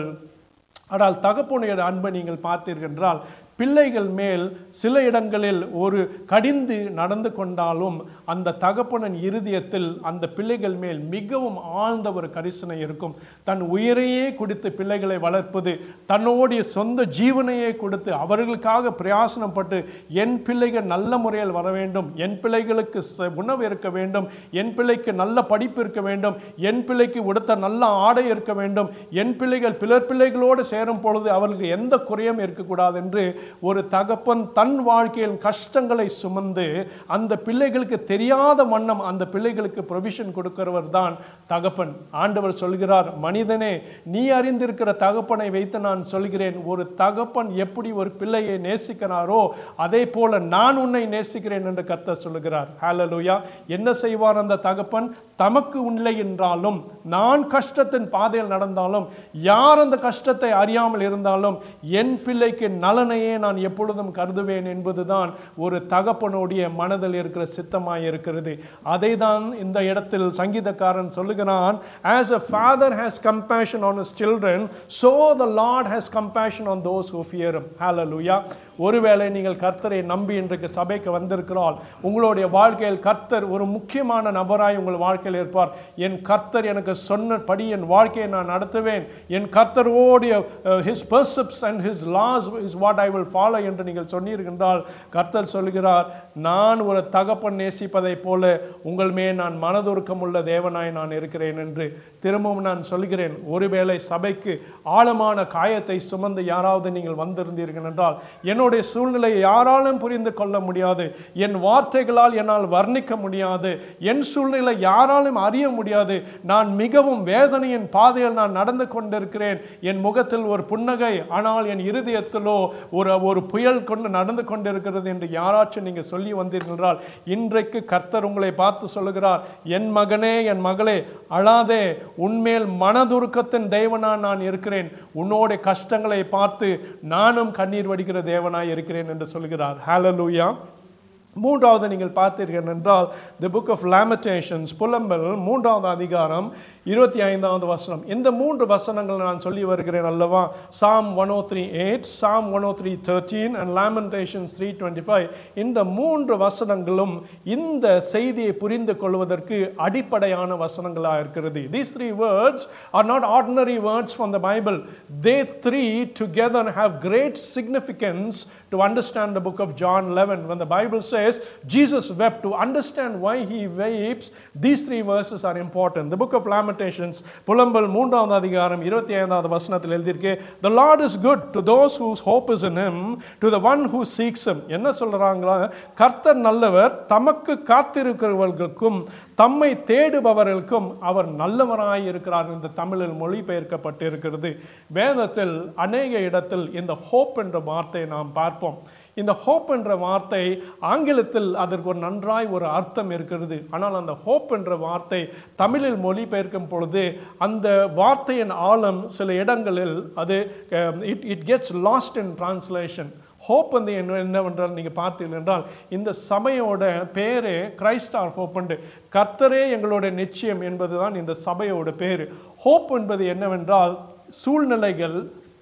Speaker 1: ஆனால் தகப்பனுடைய அன்பை நீங்கள் பார்த்தீர்கள் என்றால் பிள்ளைகள் மேல் சில இடங்களில் ஒரு கடிந்து நடந்து கொண்டாலும் அந்த தகப்பனின் இருதயத்தில் அந்த பிள்ளைகள் மேல் மிகவும் ஆழ்ந்த ஒரு கரிசனை இருக்கும் தன் உயிரையே கொடுத்து பிள்ளைகளை வளர்ப்பது தன்னுடைய சொந்த ஜீவனையே கொடுத்து அவர்களுக்காக பிரயாசனப்பட்டு என் பிள்ளைகள் நல்ல முறையில் வர வேண்டும் என் பிள்ளைகளுக்கு ச- உணவு இருக்க வேண்டும் என் பிள்ளைக்கு நல்ல படிப்பு இருக்க வேண்டும் என் பிள்ளைக்கு உடுத்த நல்ல ஆடை இருக்க வேண்டும் என் பிள்ளைகள் பிறர் பிள்ளைகளோடு சேரும் பொழுது அவர்களுக்கு எந்த குறையும் இருக்கக்கூடாது என்று ஒரு தகப்பன் தன் வாழ்க்கையில் கஷ்டங்களை சுமந்து அந்த பிள்ளைகளுக்கு தெரியாத வண்ணம் அந்த பிள்ளைகளுக்கு ப்ரொவிஷன் கொடுக்கிறவர் தான் தகப்பன் ஆண்டவர் சொல்கிறார் மனிதனே நீ அறிந்திருக்கிற தகப்பனை வைத்து நான் சொல்கிறேன் ஒரு தகப்பன் எப்படி ஒரு பிள்ளையை நேசிக்கிறாரோ அதே போல நான் உன்னை நேசிக்கிறேன் என்று கர்த்தர் சொல்லுகிறார் ஹalleluya என்ன செய்வார் அந்த தகப்பன் தமக்கு இல்லை என்றாலும் நான் கஷ்டத்தின் பாதையில் நடந்தாலும் யார் அந்த கஷ்டத்தை அறியாமல் இருந்தாலும் என் பிள்ளைக்கு நலனையே நான் எப்பொழுதும் கருதுவேன் என்பதுதான் ஒரு தகப்பனுடைய மனதில் இருக்கிற சித்தமாய் இருக்கிறது அதை தான் இந்த இடத்தில் சங்கீதக்காரன் சொல்லுகிறான் as a father has compassion on his children so the lord has compassion on those who fear him hallelujah ஒருவேளை நீங்கள் கர்த்தரை நம்பி இன்றைக்கு சபைக்கு வந்திருக்கிறால் உங்களுடைய வாழ்க்கையில் கர்த்தர் ஒரு முக்கியமான நபராய் உங்கள் வாழ்க்கையில் இருப்பார் என் கர்த்தர் எனக்கு சொன்னபடி என் வாழ்க்கையை நான் நடத்துவேன் என் கர்த்தரோடைய his purposes and his laws is what I will follow என்று நீங்கள் சொன்னீர்கள் கர்த்தர் சொல்கிறார் நான் ஒரு தகப்பன் நேசிப்பதைப் போல உங்கள் மேல் நான் மனதுருக்கம் உள்ள தேவனாய் நான் இருக்கிறேன் என்று திரும்பவும் நான் சொல்கிறேன் ஒருவேளை சபைக்கு ஆழமான காயத்தை சுமந்து யாராவது நீங்கள் வந்திருந்தீர்கள் என்றால் என்னுடைய சூழ்நிலையை யாராலும் புரிந்து கொள்ள முடியாது என் வார்த்தைகளால் என்னால் வர்ணிக்க முடியாது என் சூழ்நிலை யாராலும் அறிய முடியாது நான் மிகவும் வேதனையின் பாதையில் நான் நடந்து கொண்டிருக்கிறேன் என் முகத்தில் ஒரு புன்னகை ஆனால் என் இருதயத்திலோ ஒரு ஒரு புயல் கொண்டு நடந்து கொண்டிருக்கிறது என்று யாராச்சும் நீங்க சொல்லி வந்தீர்கள் என்றால் இன்றைக்கு கர்த்தர் உங்களை பார்த்து சொல்லுகிறார் என் மகனே என் மகளே அழாதே உன்மேல் மனதுருக்கத்தின் தேவனா நான் இருக்கிறேன் உன்னோட கஷ்டங்களை பார்த்து நானும் கண்ணீர் வடிக்கிற தேவனாய் இருக்கிறேன் என்று சொல்கிறார் ஹalleluya மூன்றாவது நீங்கள் பார்த்தீர்கள் என்றால் தி புக் ஆஃப் லேமட்டேஷன்ஸ் புலம்பல் மூன்றாவது அதிகாரம் இருபத்தி ஐந்தாவது வசனம் இந்த மூன்று வசனங்கள் நான் சொல்லி வருகிறேன் அல்லவா Psalm one O three eight Psalm one O three thirteen and Lamentations three twenty five இந்த மூன்று வசனங்களும் இந்த செய்தியை புரிந்து கொள்வதற்கு அடிப்படையான வசனங்களாக இருக்கிறது these three words are not ordinary words from the bible they three together have great significance to understand the book of john 11 when the bible says jesus wept to understand why he weeps these three verses are important the book of lamentations புலம்பல் மூன்றாவது அதிகாரம் இருபத்தி ஐந்தாவது வசனத்தில் எழுதியிருக்கு the lord is good to those whose hope is in him to the one who seeks him என்ன சொல்றாங்களா கர்த்தர் நல்லவர் தமக்கு காத்திருக்கிறவர்களுக்கும் தம்மை தேடுபவர்களுக்கும் அவர் நல்லவராய் இருக்கிறார் என்று தமிழில் மொழிபெயர்க்கப்பட்டிருக்கிறது வேதத்தில் அநேக இடத்தில் இந்த ஹோப் என்ற வார்த்தையை நாம் பார்ப்போம் இந்த ஹோப் என்ற வார்த்தை ஆங்கிலத்தில் அதற்கு ஒரு நன்றாய் ஒரு அர்த்தம் இருக்கிறது ஆனால் அந்த ஹோப் என்ற வார்த்தை தமிழில் மொழிபெயர்க்கும் பொழுது அந்த வார்த்தையின் ஆழம் சில இடங்களில் அது it it gets lost in translation hope வந்து என்ன என்னவென்றால் நீங்கள் பார்த்தீர்கள் என்றால் இந்த சபையோட பேரே கிரைஸ்ட் ஆர் ஹோப் உண்டு கர்த்தரே எங்களோட நிச்சயம் என்பதுதான் இந்த சபையோட பேர் ஹோப் என்பது என்னவென்றால் சூழ்நிலைகள்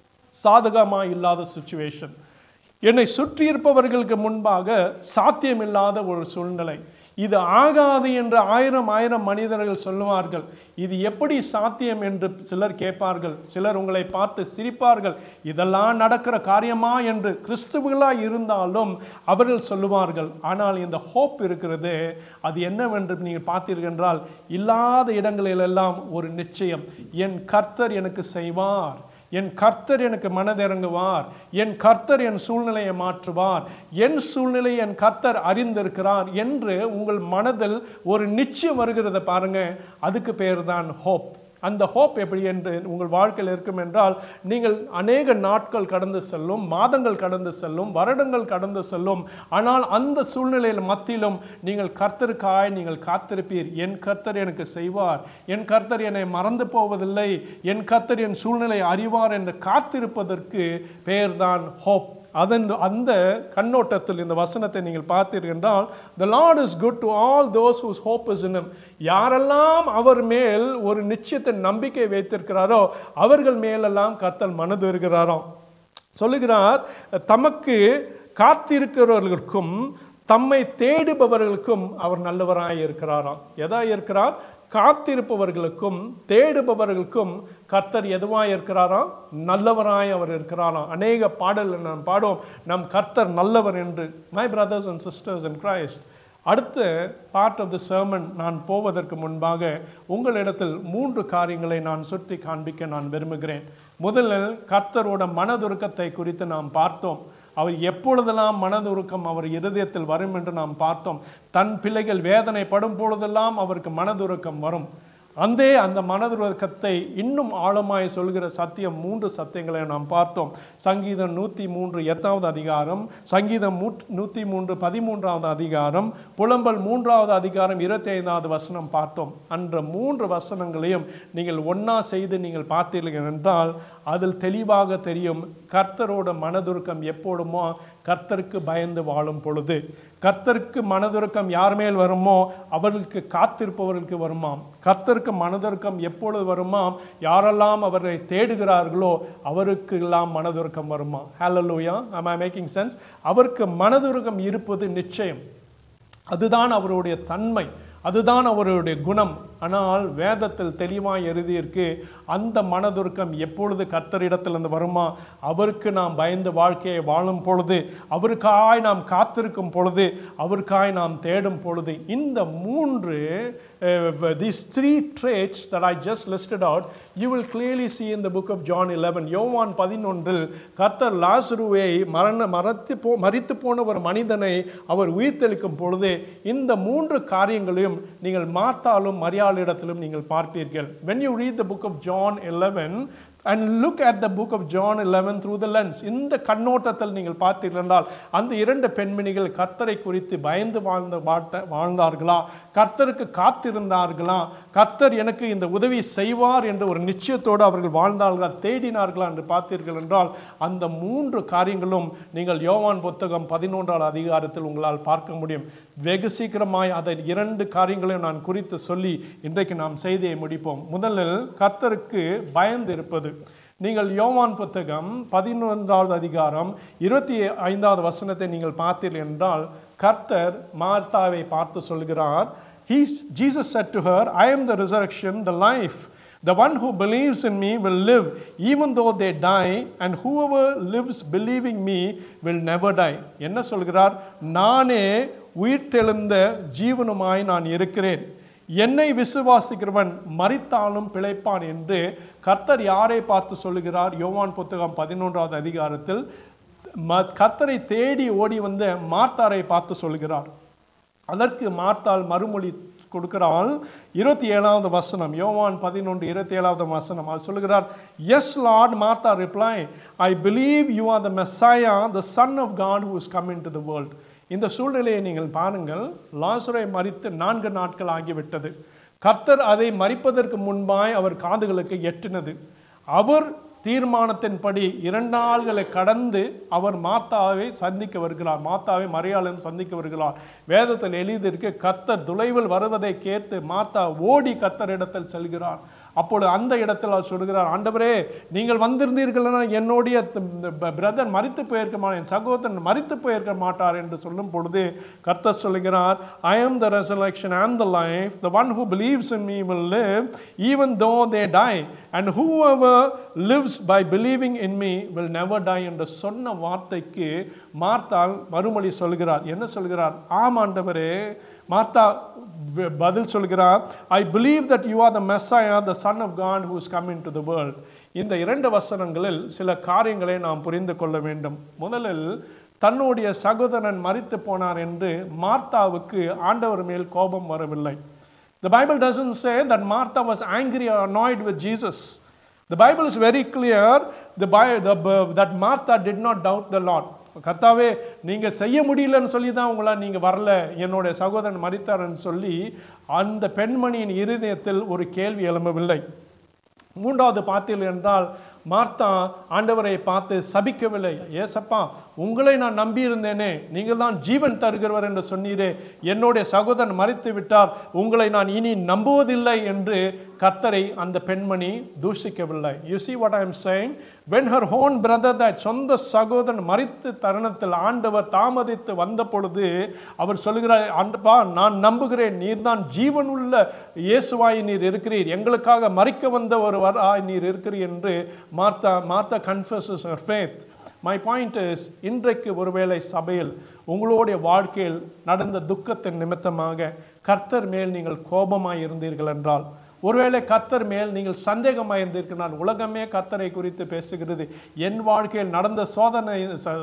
Speaker 1: சாதகமாக இல்லாத சுச்சுவேஷன் என்னை சுற்றி இருப்பவர்களுக்கு முன்பாக சாத்தியமில்லாத ஒரு சூழ்நிலை இது ஆகாது என்று ஆயிரம் ஆயிரம் மனிதர்கள் சொல்லுவார்கள் இது எப்படி சாத்தியம் என்று சிலர் கேட்பார்கள் சிலர் உங்களை பார்த்து சிரிப்பார்கள் இதெல்லாம் நடக்கிற காரியமா என்று கிறிஸ்துவர்களாய் இருந்தாலும் அவர்கள் சொல்லுவார்கள் ஆனால் இந்த ஹோப் இருக்கிறது அது என்னவென்று நீங்கள் பார்த்தீர்கள் என்றால் இல்லாத இடங்களிலெல்லாம் ஒரு நிச்சயம் என் கர்த்தர் எனக்கு செய்வார் என் கர்த்தர் எனக்கு மனதிறங்குவார் என் கர்த்தர் என் சூழ்நிலையை மாற்றுவார் என் சூழ்நிலை என் கர்த்தர் அறிந்திருக்கிறார் என்று உங்கள் மனதில் ஒரு நிச்சயம் வருகிறத பாருங்க அதுக்கு பேர் தான் ஹோப் அந்த ஹோப் எப்படி என்று உங்கள் வாழ்க்கையில் இருக்கும் என்றால் நீங்கள் அநேக நாட்கள் கடந்து செல்லும் மாதங்கள் கடந்து செல்லும் வருடங்கள் கடந்து செல்லும் ஆனால் அந்த சூழ்நிலையில் மத்தியிலும் நீங்கள் கர்த்தருக்காய் நீங்கள் காத்திருப்பீர் என் கர்த்தர் எனக்கு செய்வார் என் கர்த்தர் என்னை மறந்து போவதில்லை என் கர்த்தர் என் சூழ்நிலை அறிவார் என்று காத்திருப்பதற்கு பெயர்தான் ஹோப் அதன் அந்த கண்ணோட்டத்தில் இந்த வசனத்தை நீங்கள் பார்த்தீர்கள் என்றால் the Lord is good to all those whose hope is in யாரெல்லாம் அவர் மேல் ஒரு நிச்சயத்தை நம்பிக்கை வைத்திருக்கிறாரோ அவர்கள் மேலெல்லாம் கர்த்தர் மனது இருக்கிறாரோ சொல்லுகிறார் தமக்கு காத்திருக்கிறவர்களுக்கும் தம்மை தேடுபவர்களுக்கும் அவர் நல்லவராய் இருக்கிறாராம் எதா இருக்கிறார் காத்திருப்பவர்களுக்கும் தேடுபவர்களுக்கும் கர்த்தர் எதுவாய் இருக்கிறாராம் நல்லவராய் அவர் இருக்கிறாராம் அநேக பாடல்கள் நாம் பாடுவோம் நம் கர்த்தர் நல்லவர் என்று my brothers and sisters and Christ அடுத்த பார்ட் ஆஃப் த சர்மன் நான் போவதற்கு முன்பாக உங்களிடத்தில் மூன்று காரியங்களை நான் சுற்றி காண்பிக்க நான் விரும்புகிறேன் முதலில் கர்த்தரோட மனதுருக்கத்தை குறித்து நாம் பார்த்தோம் அவர் எப்பொழுதெல்லாம் மனதுருக்கம் அவர் இருதயத்தில் வரும் என்று நாம் பார்த்தோம் தன் பிள்ளைகள் வேதனைப்படும் பொழுதெல்லாம் அவருக்கு மனதுருக்கம் வரும் அந்தே அந்த மனதுருக்கத்தை இன்னும் ஆழமாய் சொல்கிற சத்தியம் மூன்று சத்தியங்களை நாம் பார்த்தோம் சங்கீதம் நூற்றி மூன்று எட்டாவது அதிகாரம் சங்கீதம் நூற்றி மூன்று பதிமூன்றாவது அதிகாரம் புலம்பல் மூன்றாவது அதிகாரம் இருபத்தி ஐந்தாவது வசனம் பார்த்தோம் அன்ற மூன்று வசனங்களையும் நீங்கள் ஒன்றா செய்து நீங்கள் பார்த்தீர்கள் என்றால் அதில் தெளிவாக தெரியும் கர்த்தரோட மனதுருக்கம் எப்போதுமோ கர்த்தருக்கு பயந்து வாழும் பொழுது கர்த்தருக்கு மனதுருக்கம் யார் மேல் வருமோ அவர்களுக்கு காத்திருப்பவர்களுக்கு வருமாம் கர்த்தருக்கு மனதுருக்கம் எப்பொழுது வருமாம் யாரெல்லாம் அவரை தேடுகிறார்களோ அவருக்கு எல்லாம் மனதுருக்கம் வருமா hallelujah am I making sense அவருக்கு மனதுருக்கம் இருப்பது நிச்சயம் அதுதான் அவருடைய தன்மை அதுதான் அவருடைய குணம் ஆனால் வேதத்தில் தெளிவாக எழுதியிருக்கு அந்த மனதுருக்கம் எப்பொழுது கர்த்தரிடத்திலிருந்து வருமா அவருக்கு நாம் பயந்து வாழ்க்கையை வாழும் பொழுது அவருக்காய் நாம் காத்திருக்கும் பொழுது அவருக்காய் நாம் தேடும் பொழுது இந்த மூன்று these three traits that I just listed out you will clearly see in the book of John 11 யோவான் பதினொன்றில் கர்த்தர் லாசுருவை மரண மரத்து போ மறித்து போன ஒரு மனிதனை அவர் உயிர்த்தெழுக்கும் பொழுது இந்த மூன்று காரியங்களையும் நீங்கள் மார்த்தாலும் மரியாளிடத்திலும் நீங்கள் பார்ப்பீர்கள் when you read the book of John 11 and look at the book of John 11 through the lens இந்த கண்ணோட்டத்தில் நீங்கள் பார்த்தீர்கள் என்றால் அந்த இரண்டு பெண்மணிகள் கர்த்தரை குறித்து பயந்து வாழ்ந்த வாழ்த்த வாழ்ந்தார்களா கர்த்தருக்கு காத்திருந்தார்களா கர்த்தர் எனக்கு இந்த உதவி செய்வார் என்ற ஒரு நிச்சயத்தோடு அவர்கள் வாழ்ந்தார்களா தேடினார்களா என்று பார்த்தீர்கள் என்றால் அந்த மூன்று காரியங்களும் நீங்கள் யோவான் புத்தகம் பதினொன்றாவது அதிகாரத்தில் உங்களால் பார்க்க முடியும் வெகு சீக்கிரமாய் அதை இரண்டு காரியங்களையும் நான் குறித்து சொல்லி இன்றைக்கு நாம் செய்தியை முடிப்போம் முதலில் கர்த்தருக்கு பயந்து இருப்பது நீங்கள் யோவான் புத்தகம் பதினொன்றாவது அதிகாரம் இருபத்தி ஐந்தாவது வசனத்தை நீங்கள் பார்த்தீர்கள் என்றால் கர்த்தர் மார்த்தாவை பார்த்து சொல்கிறார் He, Jesus said to her, I am the resurrection, the life. The one who believes in me will live even though they die, and whoever lives believing me will never die. என்ன சொல்கிறார் நானே உயிர்த்தெழுந்த ஜீவனுமாய் நான் இருக்கிறேன் என்னை விசுவாசிக்கிறவன் மறித்தாலும் பிழைப்பான் என்று கர்த்தர் யாரை பார்த்து சொல்லுகிறார் யோவான் புத்தகம் பதினொன்றாவது அதிகாரத்தில் ம- கர்த்தரை தேடி ஓடி வந்த மார்த்தாரை பார்த்து சொல்கிறார் அதற்கு மார்த்தாள் மறுமொழி கொடுக்கிறாள் இருபத்தி ஏழாவது வசனம் யோவான் பதினொன்று இருபத்தி ஏழாவது வசனம் அது சொல்லுகிறார் yes Lord Martha reply I believe you are the Messiah the son of God who is come in to the world இந்த சூழ்நிலையை நீங்கள் பாருங்கள் லாசுரை மறித்து நான்கு நாட்கள் ஆகிவிட்டது கர்த்தர் அதை மறிப்பதற்கு முன்பாய் அவர் காதுகளுக்கு எட்டினது அவர் தீர்மானத்தின்படி இரண்டு நாள்களை கடந்து அவர் மாத்தாவை சந்திக்க வருகிறார் மாத்தாவை மரியாளும் சந்திக்க வருகிறார் வேதத்தில் எழுதியிருக்கு கத்தர் துளைவில் வருவதை கேட்டு மாத்தா ஓடி கத்தரிடத்தில் செல்கிறார் அப்பொழுது அந்த இடத்தில் அவர் சொல்கிறார் ஆண்டவரே நீங்கள் வந்திருந்தீர்கள்னா என்னுடைய பிரதர் மறித்து போயிருக்க மாட்டார் என் சகோதரன் மறித்து போயிருக்க மாட்டார் என்று சொல்லும் பொழுது கர்த்தர் சொல்லுகிறார் ஐ am the resurrection and the life the one who believes in me will live even though they die and whoever lives by believing in me will never die என்று சொன்ன வார்த்தைக்கு மார்த்தால் மறுமொழி சொல்கிறார் என்ன சொல்கிறார் ஆம் ஆண்டவரே மார்த்தா வ- பதில் சொல்கிறார் I believe that you are the Messiah the son of God who's come in to the world இந்த இரண்டு வசனங்களில் சில காரியங்களை நாம் புரிந்து கொள்ள வேண்டும் முதலில் தன்னுடைய சகோதரன் மரித்து போனார் என்று மார்த்தாவுக்கு ஆண்டவர் மேல் கோபம் வரவில்லை The Bible doesn't say that Martha was angry or annoyed with Jesus. The Bible is very clear the, Bi- the, that Martha did not doubt the Lord. கர்த்தாவே நீங்க செய்ய முடியலன்னு சொல்லி தான் உங்களா நீங்க வரல என்னுடைய சகோதரன் மரித்தார்னு சொல்லி அந்த பெண்மணியின் இருதயத்தில் ஒரு கேள்வி எழும்பவில்லை மூன்றாவது பார்த்தீர்கள் என்றால் மார்த்தா ஆண்டவரை பார்த்து சபிக்கவில்லை ஏசப்பா உங்களை நான் நம்பியிருந்தேனே நீங்கள் தான் ஜீவன் தருகிறவர் என்று சொன்னீரே என்னுடைய சகோதரன் மறித்து விட்டார் உங்களை நான் இனி நம்புவதில்லை என்று கர்த்தரை அந்த பெண்மணி தூஷிக்கவில்லை you see what I am saying when her own brother that சொந்த சகோதரன் மறித்து தருணத்தில் ஆண்டவர் தாமதித்து வந்த பொழுது அவர் சொல்லுகிறார் ஆண்டப்பா நான் நம்புகிறேன் நீர் தான் ஜீவன் உள்ள இயேசுவாய் நீர் இருக்கிறீர் எங்களுக்காக மறிக்க வந்த ஒரு வராய் நீர் இருக்கிறீர் என்று Martha Martha confesses her faith my point is இன்றைக்கு ஒருவேளை சபையில் உங்களுடைய வாழ்க்கையில் நடந்த துக்கத்தின் நிமித்தமாக கர்த்தர் மேல் நீங்கள் கோபமாய் இருந்தீர்கள் என்றால் ஒருவேளை கர்த்தர் மேல் நீங்கள் சந்தேகமாக இருந்திருக்கிறார் உலகமே கர்த்தரை குறித்து பேசுகிறது என் வாழ்க்கையில் நடந்த சோதனை ச-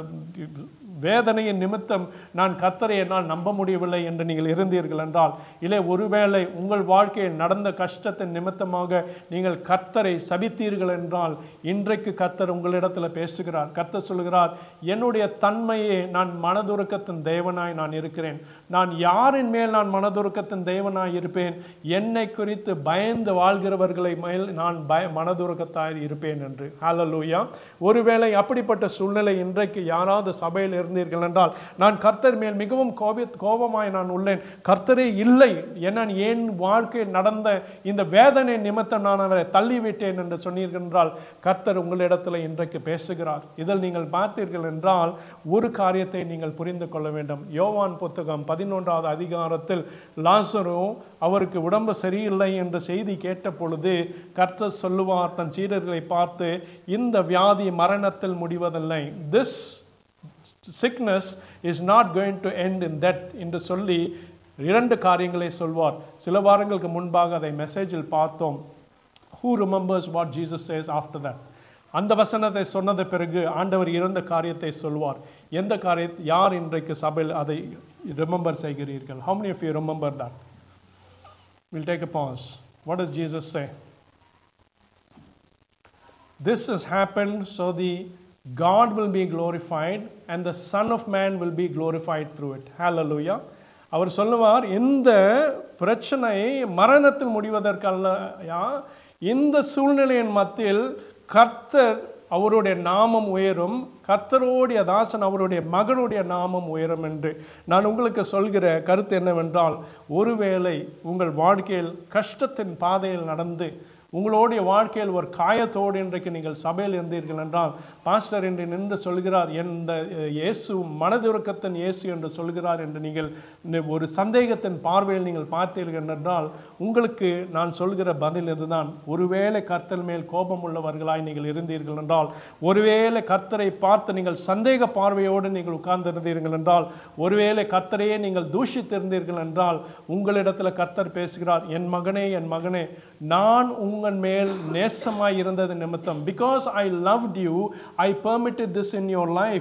Speaker 1: வேதனையின் நிமித்தம் நான் கர்த்தரை என்னால் நம்ப முடியவில்லை என்று நீங்கள் இருந்தீர்கள் என்றால் இல்லை ஒருவேளை உங்கள் வாழ்க்கையில் நடந்த கஷ்டத்தின் நிமித்தமாக நீங்கள் கர்த்தரை சபித்தீர்கள் என்றால் இன்றைக்கு கர்த்தர் உங்களிடத்தில் பேசுகிறார் கர்த்தர் சொல்கிறார் என்னுடைய தன்மையே நான் மனதுருக்கத்தின் தேவனாய் நான் இருக்கிறேன் நான் யாரின் மேல் நான் மனதுருக்கத்தின் தேவனாய் இருப்பேன் என்னை குறித்து பயந்து வாழ்கிறவர்களை மேல் நான் பய மனதுருக்கத்தாய் இருப்பேன் என்று ஹalleluya ஒருவேளை அப்படிப்பட்ட சூழ்நிலை இன்றைக்கு யாராவது சபையில் இருந்தீர்கள் என்றால் நான் கர்த்தர் மேல் மிகவும் கோபி கோபமாய் நான் உள்ளேன் கர்த்தரே இல்லை என என் வாழ்க்கையில் நடந்த இந்த வேதனை நிமித்தம் நான் அவரை தள்ளிவிட்டேன் என்று சொன்னீர்கள் என்றால் கர்த்தர் உங்களிடத்தில் இன்றைக்கு பேசுகிறார் இதில் நீங்கள் பார்த்தீர்கள் என்றால் ஒரு காரியத்தை நீங்கள் புரிந்து கொள்ள வேண்டும் யோவான் புத்தகம் பதினொன்றாவது அதிகாரத்தில் லாசரு அவருக்கு உடம்பு சரியில்லை என்ற செய்தி கேட்ட பொழுது கர்த்தர் சொல்லுவார் தன் சீடர்களை பார்த்து இந்த வியாதி மரணத்தில் முடிவதில்லை this sickness is not going to end in death என்று சொல்லி இரண்டு காரியங்களை சொல்வார் சில வாரங்களுக்கு முன்பாக அதை மெசேஜில் பார்த்தோம் who remembers what Jesus says after that அந்த வசனத்தை சொன்னது பிறகு ஆண்டவர் இறந்த காரியத்தை சொல்வார் எந்த காரியத்தை யார் இன்றைக்கு சபையில் அதை ரிமெம்பர் செய்கிறீர்கள் how many of you remember that we'll take a pause what does Jesus say this has happened so the God will be glorified and the Son of Man will be glorified through it. Hallelujah. அவர் சொல்லுவார் இந்த பிரச்சனை மரணத்தில் முடிவதற்கல்லையா இந்த சூழ்நிலையின் மத்தியில் கர்த்தர் அவருடைய நாமம் உயரும் கர்த்தரோடைய தாசன் அவருடைய மகனுடைய நாமம் உயரும் என்று நான் உங்களுக்கு சொல்கிற கருத்து என்னவென்றால் ஒருவேளை உங்கள் வாழ்க்கையில் கஷ்டத்தின் பாதையில் நடந்து உங்களுடைய வாழ்க்கையில் ஒரு காயத்தோடு இன்றைக்கு நீங்கள் சபையில் இருந்தீர்கள் என்றால் பாஸ்டர் என்று நின்று சொல்கிறார் இந்த இயேசு மனதுருக்கத்தின் இயேசு என்று சொல்கிறார் என்று நீங்கள் நி- ஒரு சந்தேகத்தின் பார்வையில் நீங்கள் பார்த்தீர்கள் என்றால் உங்களுக்கு நான் சொல்கிற பதில் இதுதான் ஒருவேளை கர்த்தர் மேல் கோபம் உள்ளவர்களாய் நீங்கள் இருந்தீர்கள் என்றால் ஒருவேளை கர்த்தரை பார்த்து நீங்கள் சந்தேக பார்வையோடு நீங்கள் உட்கார்ந்திருந்தீர்கள் என்றால் ஒருவேளை கர்த்தரையே நீங்கள் தூஷித்திருந்தீர்கள் என்றால் உங்களிடத்தில் கர்த்தர் பேசுகிறார் என் மகனே என் மகனே நான் உங்கள் மேல் நேசமாய் இருந்தது நிமித்தம் because I loved you I permitted this in your life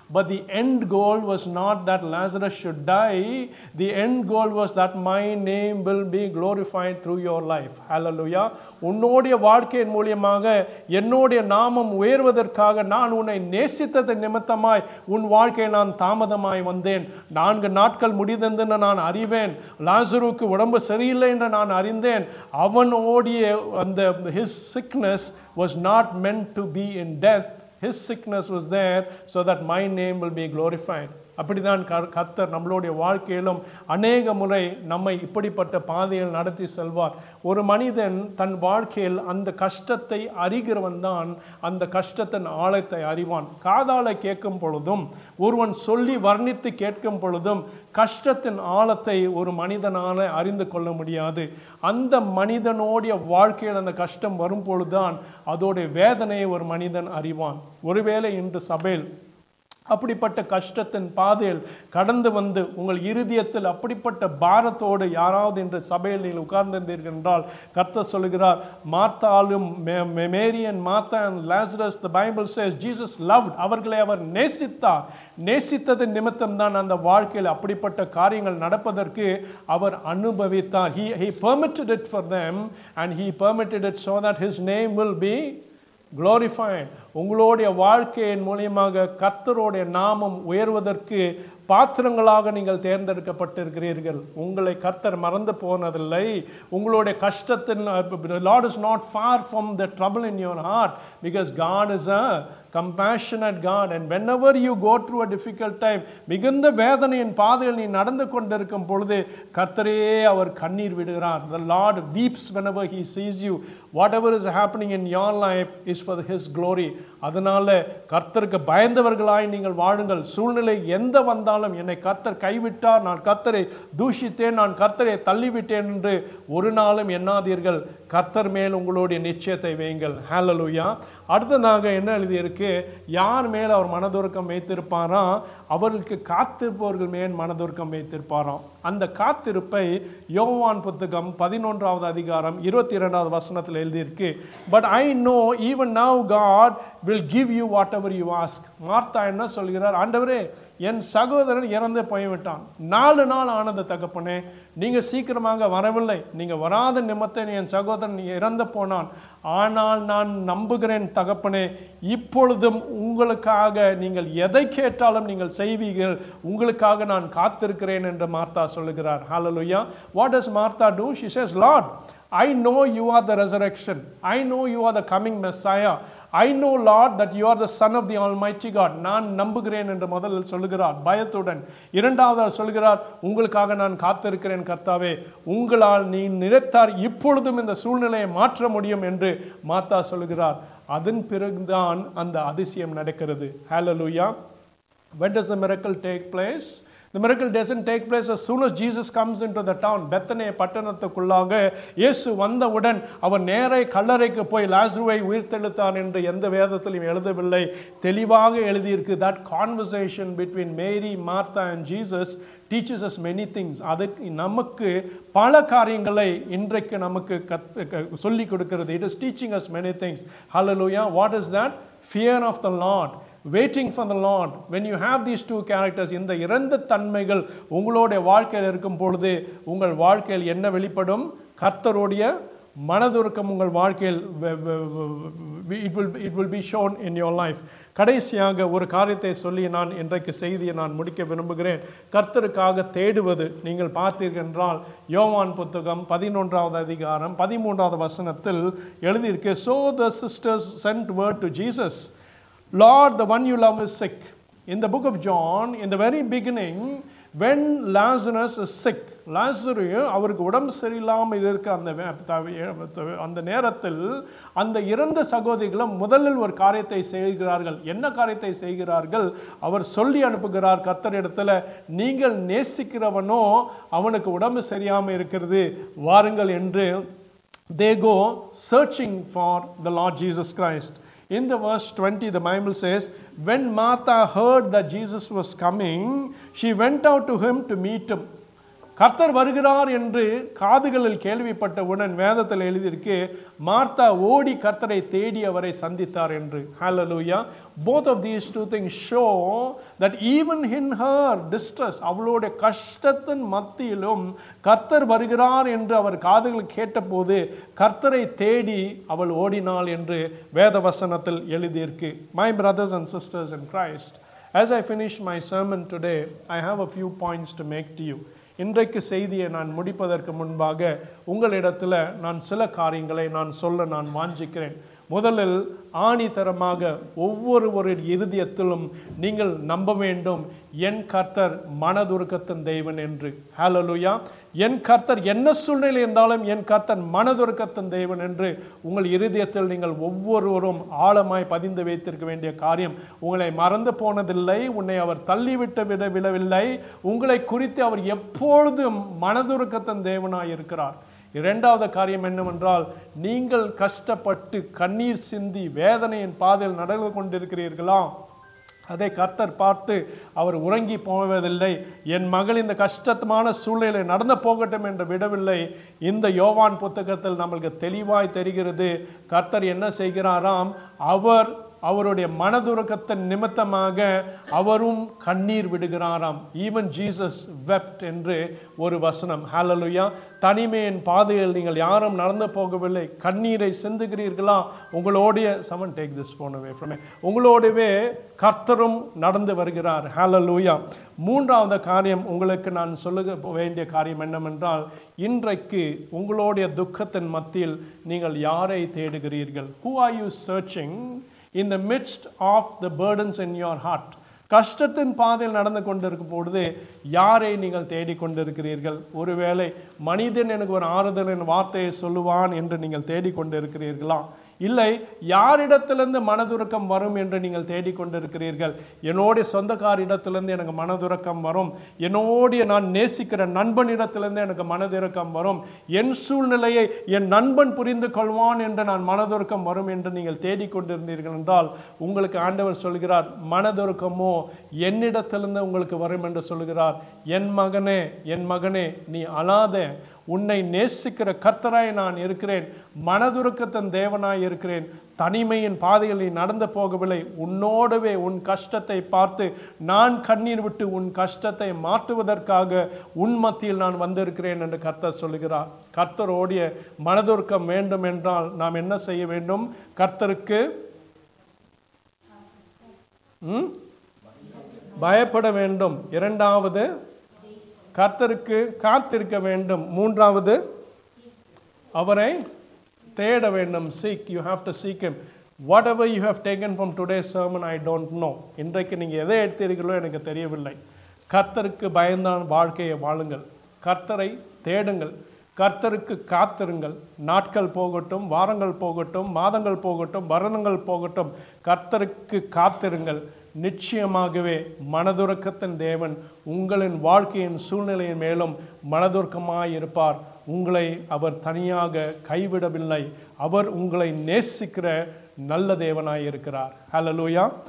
Speaker 1: but the end goal was not that Lazarus should die. The end goal was that my name will be glorified through your life. Hallelujah. உன்னுடைய வாழ்க்கையின் மூலியமாக என்னுடைய நாமம் உயர்வதற்காக நான் உன்னை நேசித்தது நிமித்தமாய் உன் வாழ்க்கையை நான் தாமதமாய் வந்தேன் நான்கு நாட்கள் முடிந்தென்று நான் அறிவேன் லாசருக்கு உடம்பு சரியில்லை என்று நான் அறிந்தேன் அவனோடைய அந்த his sickness was not meant to be in death his sickness was there so that my name will be glorified அப்படிதான் க- கர்த்தர் நம்மளுடைய வாழ்க்கையிலும் அநேக முறை நம்மை இப்படிப்பட்ட பாதையில் நடத்தி செல்வார் ஒரு மனிதன் தன் வாழ்க்கையில் அந்த கஷ்டத்தை அறிகிறவன் தான் அந்த கஷ்டத்தின் ஆழத்தை அறிவான் காதால கேட்கும் பொழுதும் ஒருவன் சொல்லி வர்ணித்து கேட்கும் பொழுதும் கஷ்டத்தின் ஆழத்தை ஒரு மனிதனால அறிந்து கொள்ள முடியாது அந்த மனிதனுடைய வாழ்க்கையில் அந்த கஷ்டம் வரும் பொழுதுதான் அதோடைய வேதனையை ஒரு மனிதன் அறிவான் ஒருவேளை இன்று சபையில் அப்படிப்பட்ட கஷ்டத்தின் பாதையில் கடந்து வந்து உங்கள் இருதயத்தில் அப்படிப்பட்ட பாரத்தோடு யாராவது இன்று சபையில் நீங்கள் உட்கார்ந்திருந்தீர்கள் என்றால் கர்த்தர் சொல்கிறார் மார்த்தாலும் மே- மே- Mary and Martha and Lazarus the Bible says Jesus loved அவர்களை அவர் நேசித்தார் நேசித்தது நிமித்தம் தான் அந்த வாழ்க்கையில் அப்படிப்பட்ட காரியங்கள் நடப்பதற்கு அவர் அனுபவித்தார் he he permitted it for them and he permitted it so that his name will be glorified உங்களுடைய வாழ்க்கையின் மூலியமாக கர்த்தருடைய நாமம் உயர்வதற்கு பாத்திரங்களாக நீங்கள் தேர்ந்தெடுக்கப்பட்டிருக்கிறீர்கள் உங்களை கர்த்தர் மறந்து போனதில்லை உங்களுடைய கஷ்டத்தின் Lord is not far from the trouble in your heart because God is a compassionate God and whenever you go through a difficult time மிகுந்த வேதனையின் பாதையில் நீ நடந்து கொண்டிருக்கும் பொழுது கர்த்தரே அவர் கண்ணீர் விடுகிறார் the Lord weeps whenever he sees you whatever is happening in your life is for his glory அதனால கர்த்தருக்கு பயந்தவர்களாய் நீங்கள் வாழுங்கள் சூழ்நிலை எந்த வந்தாலும் என்னை கர்த்தர் கைவிட்டார் நான் கர்த்தரை தூஷித்தேன் நான் கர்த்தரை தள்ளிவிட்டேன் என்று ஒரு நாளும் எண்ணாதீர்கள் கர்த்தர் மேல் உங்களுடைய நிச்சயத்தை வையுங்கள் ஹalleluya அடுத்ததாக என்ன எழுதியிருக்கு யார் மேல் அவர் மனதுருக்கம் வைத்திருப்பாராம் அவர்களுக்கு காத்திருப்பவர்கள் மேல் மனதுருக்கம் வைத்திருப்பாராம் அந்த காத்திருப்பை யோவான் புத்தகம் பதினொன்றாவது அதிகாரம் இருபத்தி இரண்டாவது வசனத்தில் எழுதியிருக்கு but I know even now God will give you whatever you ask Martha என்ன சொல்கிறார் ஆண்டவரே என் சகோதரன் இறந்து போய்விட்டான் நாலு நாள் ஆனது தகப்பனே நீங்க சீக்கிரமாக வரவில்லை நீங்க வராத நிமித்தம் என் சகோதரன் இறந்து போனான் ஆனால் நான் நம்புகிறேன் தகப்பனே இப்பொழுதும் உங்களுக்காக நீங்கள் எதை கேட்டாலும் நீங்கள் செய்வீர்கள் உங்களுக்காக நான் காத்திருக்கிறேன் என்று மார்த்தா சொல்லுகிறார் ஹalleluya what does martha do she says lord i know you are the resurrection i know you are the coming messiah I know, Lord, that you are the Son of the Almighty God. நான் நம்புகிறேன் என்று முதலில் சொல்லுகிறார் பயத்துடன் இரண்டாவது அவர் சொல்கிறார் உங்களுக்காக நான் காத்திருக்கிறேன் கர்த்தாவே உங்களால் நீ நினைத்தார் இப்பொழுதும் இந்த சூழ்நிலையை மாற்ற முடியும் என்று மாத்தா சொல்லுகிறார் அதன் பிறகுதான் அந்த அதிசயம் நடக்கிறது ஹalleluya when does the miracle take place the miracle doesn't take place as soon as jesus comes into the town பெத்தனே பட்டணத்துக்குள்ளாக இயேசு வந்தவுடன் அவர் நேரே கல்லறைக்கு போய் லாஸ்ருவை உயிர்த்தெழுத்தான் என்று எந்த வேதத்திலும் எழுதவில்லை தெளிவாக எழுதியிருக்கு that conversation between mary martha and jesus teaches us many things அதுக்கு நமக்கு பல காரியங்களை இன்றைக்கு நமக்கு கத் சொல்லி கொடுக்கிறது it is teaching us many things hallelujah what is that fear of the lord waiting for the Lord when you have these two characters இந்த இரண்டு தன்மைகள் உங்களுடைய வாழ்க்கையில் இருக்கும் பொழுது உங்கள் வாழ்க்கையில் என்ன வெளிப்படும் கர்த்தருடைய மனதுருக்கம் உங்கள் வாழ்க்கையில் it will it will be shown in your life கடைசியாக ஒரு காரியத்தை சொல்லி நான் இன்றைக்கு செய்தியை நான் முடிக்க விரும்புகிறேன் கர்த்தருக்காக தேடுவது நீங்கள் பார்த்தீர்கள் என்றால் யோவான் புத்தகம் பதினொன்றாவது அதிகாரம் பதிமூன்றாவது வசனத்தில் எழுதியிருக்கு so the sisters sent word to Jesus Lord, the one you love is sick. In the book of John, in the very beginning, when Lazarus is sick, லாசரு அவருக்கு உடம்பு சரியில்லாமல் இருக்க அந்த வே- த- அந்த நேரத்தில் அந்த இரண்டு சகோதரிகளும் முதலில் ஒரு காரியத்தை செய்கிறார்கள் என்ன காரியத்தை செய்கிறார்கள் அவர் சொல்லி அனுப்புகிறார் கர்த்தரிடத்துல நீங்கள் நேசிக்கிறவனோ அவனுக்கு உடம்பு சரியாமல் இருக்கிறது வாருங்கள் என்று they go searching for the Lord Jesus Christ. In the verse 20, the Bible says, When Martha heard that Jesus was coming, she went out to him to meet him. கர்த்தர் வருகிறார் என்று காதுகளில் கேள்விப்பட்டவுடன் வேதத்தில் எழுதியிருக்கு மார்த்தா ஓடி கர்த்தரை தேடி அவரை சந்தித்தார் என்று ஹalleluya both of these two things show that even in her distress அவளுடைய கஷ்டத்தின் மத்தியிலும் கர்த்தர் வருகிறார் என்று அவர் காதுகள் கேட்டபோது கர்த்தரை தேடி அவள் ஓடினாள் என்று வேத வசனத்தில் எழுதியிருக்கு my brothers and sisters in Christ as I finish my sermon today I have a few points to make to you இன்றைக்கு செய்தியை நான் முடிப்பதற்கு முன்பாக உங்களிடத்தில் நான் சில காரியங்களை நான் சொல்ல நான் வாஞ்சிக்கிறேன் முதலில் ஆணித்தரமாக ஒவ்வொரு இருதயத்திலும் நீங்கள் நம்ப வேண்டும் என் கர்த்தர் மனதுருக்கத்தின் தெய்வன் என்று ஹalleluya என் கர்த்தர் என்ன சூழ்நிலை இருந்தாலும் என் கர்த்தர் மனதுருக்கத்தின் தெய்வன் என்று உங்கள் இருதயத்தில் நீங்கள் ஒவ்வொருவரும் ஆழமாய் பதிந்து வைத்திருக்க வேண்டிய காரியம் உங்களை மறந்து போனதில்லை உன்னை அவர் தள்ளிவிட்டு விட விடவில்லை உங்களை குறித்து அவர் எப்பொழுதும் மனதுருக்கத்தின் தேவனாய் இருக்கிறார் இரண்டாவது காரியம் என்னவென்றால் நீங்கள் கஷ்டப்பட்டு கண்ணீர் சிந்தி வேதனையின் பாதையில் நடந்து கொண்டிருக்கிறீர்களா அதை கர்த்தர் பார்த்து அவர் உறங்கி போவதில்லை என் மகள் இந்த கஷ்டமான சூழ்நிலை நடந்து போகட்டும் என்று விடவில்லை இந்த யோவான் புத்தகத்தில் நம்மளுக்கு தெளிவாய் தெரிகிறது கர்த்தர் என்ன செய்கிறாராம் அவர் அவருடைய மனதுருக்கத்தின் நிமித்தமாக அவரும் கண்ணீர் விடுகிறாராம் ஈவன் ஜீசஸ் வெப்ட் என்று ஒரு வசனம் ஹalleluya தனிமையின் பாதையில் நீங்கள் யாரும் நடந்து போகவில்லை கண்ணீரை சிந்துகிறீர்களா உங்களோடைய someone take this phone away from உங்களோடவே கர்த்தரும் நடந்து வருகிறார் ஹalleluya மூன்றாவது காரியம் உங்களுக்கு நான் சொல்லுக வேண்டிய காரியம் என்னவென்றால் இன்றைக்கு உங்களுடைய துக்கத்தின் மத்தியில் நீங்கள் யாரை தேடுகிறீர்கள் who are you searching in the midst of the burdens in your heart கஷ்டத்தின் பாதையில் நடந்து கொண்டிருக்கும் பொழுது யாரை நீங்கள் தேடிக்கொண்டிருக்கிறீர்கள் ஒருவேளை மனிதன் எனக்கு ஒரு ஆறுதலின் வார்த்தையை சொல்லுவான் என்று நீங்கள் தேடிக்கொண்டிருக்கிறீர்களா இல்லை யாரிடத்திலிருந்து மனதுருக்கம் வரும் என்று நீங்கள் தேடிக்கொண்டிருக்கிறீர்கள் என்னுடைய சொந்தக்காரிடத்திலிருந்து எனக்கு மனதுருக்கம் வரும் என்னோடைய நான் நேசிக்கிற நண்பனிடத்திலிருந்து எனக்கு மனதுருக்கம் வரும் என் சூழ்நிலையை என் நண்பன் புரிந்து கொள்வான் என்று நான் மனதுருக்கம் வரும் என்று நீங்கள் தேடிக்கொண்டிருந்தீர்கள் என்றால் உங்களுக்கு ஆண்டவர் சொல்கிறார் மனதுருக்கமோ என்னிடத்திலிருந்து உங்களுக்கு வரும் என்று சொல்கிறார் என் மகனே என் மகனே நீ அழாத உன்னை நேசிக்கிற கர்த்தராய் நான் இருக்கிறேன் மனதுருக்கத்தின் தேவனாய் இருக்கிறேன் தனிமையின் பாதையில் நீ நடந்து போகவில்லை உன்னோடவே உன் கஷ்டத்தை பார்த்து நான் கண்ணீர் விட்டு உன் கஷ்டத்தை மாற்றுவதற்காக உன் மத்தியில் நான் வந்திருக்கிறேன் என்று கர்த்தர் சொல்லுகிறார் கர்த்தரோடைய மனதுருக்கம் வேண்டும் என்றால் நாம் என்ன செய்ய வேண்டும் கர்த்தருக்கு ம்? பயப்பட வேண்டும் இரண்டாவது கர்த்தருக்கு காத்திருக்க வேண்டும் மூன்றாவது அவரை தேட வேண்டும் seek you have to seek him whatever you have taken from today sermon I don't know இன்றைக்கு நீங்கள் எதை எடுத்தீர்களோ எனக்கு தெரியவில்லை கர்த்தருக்கு பயந்தான் வாழ்க்கையை வாழுங்கள் கர்த்தரை தேடுங்கள் கர்த்தருக்கு காத்திருங்கள் நாட்கள் போகட்டும் வாரங்கள் போகட்டும் மாதங்கள் போகட்டும் வருடங்கள் போகட்டும் கர்த்தருக்கு காத்திருங்கள் நிச்சயமாகவே மனதுருக்கத்தின் தேவன் உங்களின் வாழ்க்கையின் சூழ்நிலையின் மேலும் மனதுருக்கமாய் இருப்பார் உங்களை அவர் தனியாக கைவிடவில்லை அவர் உங்களை நேசிக்கிற நல்ல தேவனாய் இருக்கிறார் ஹalleluya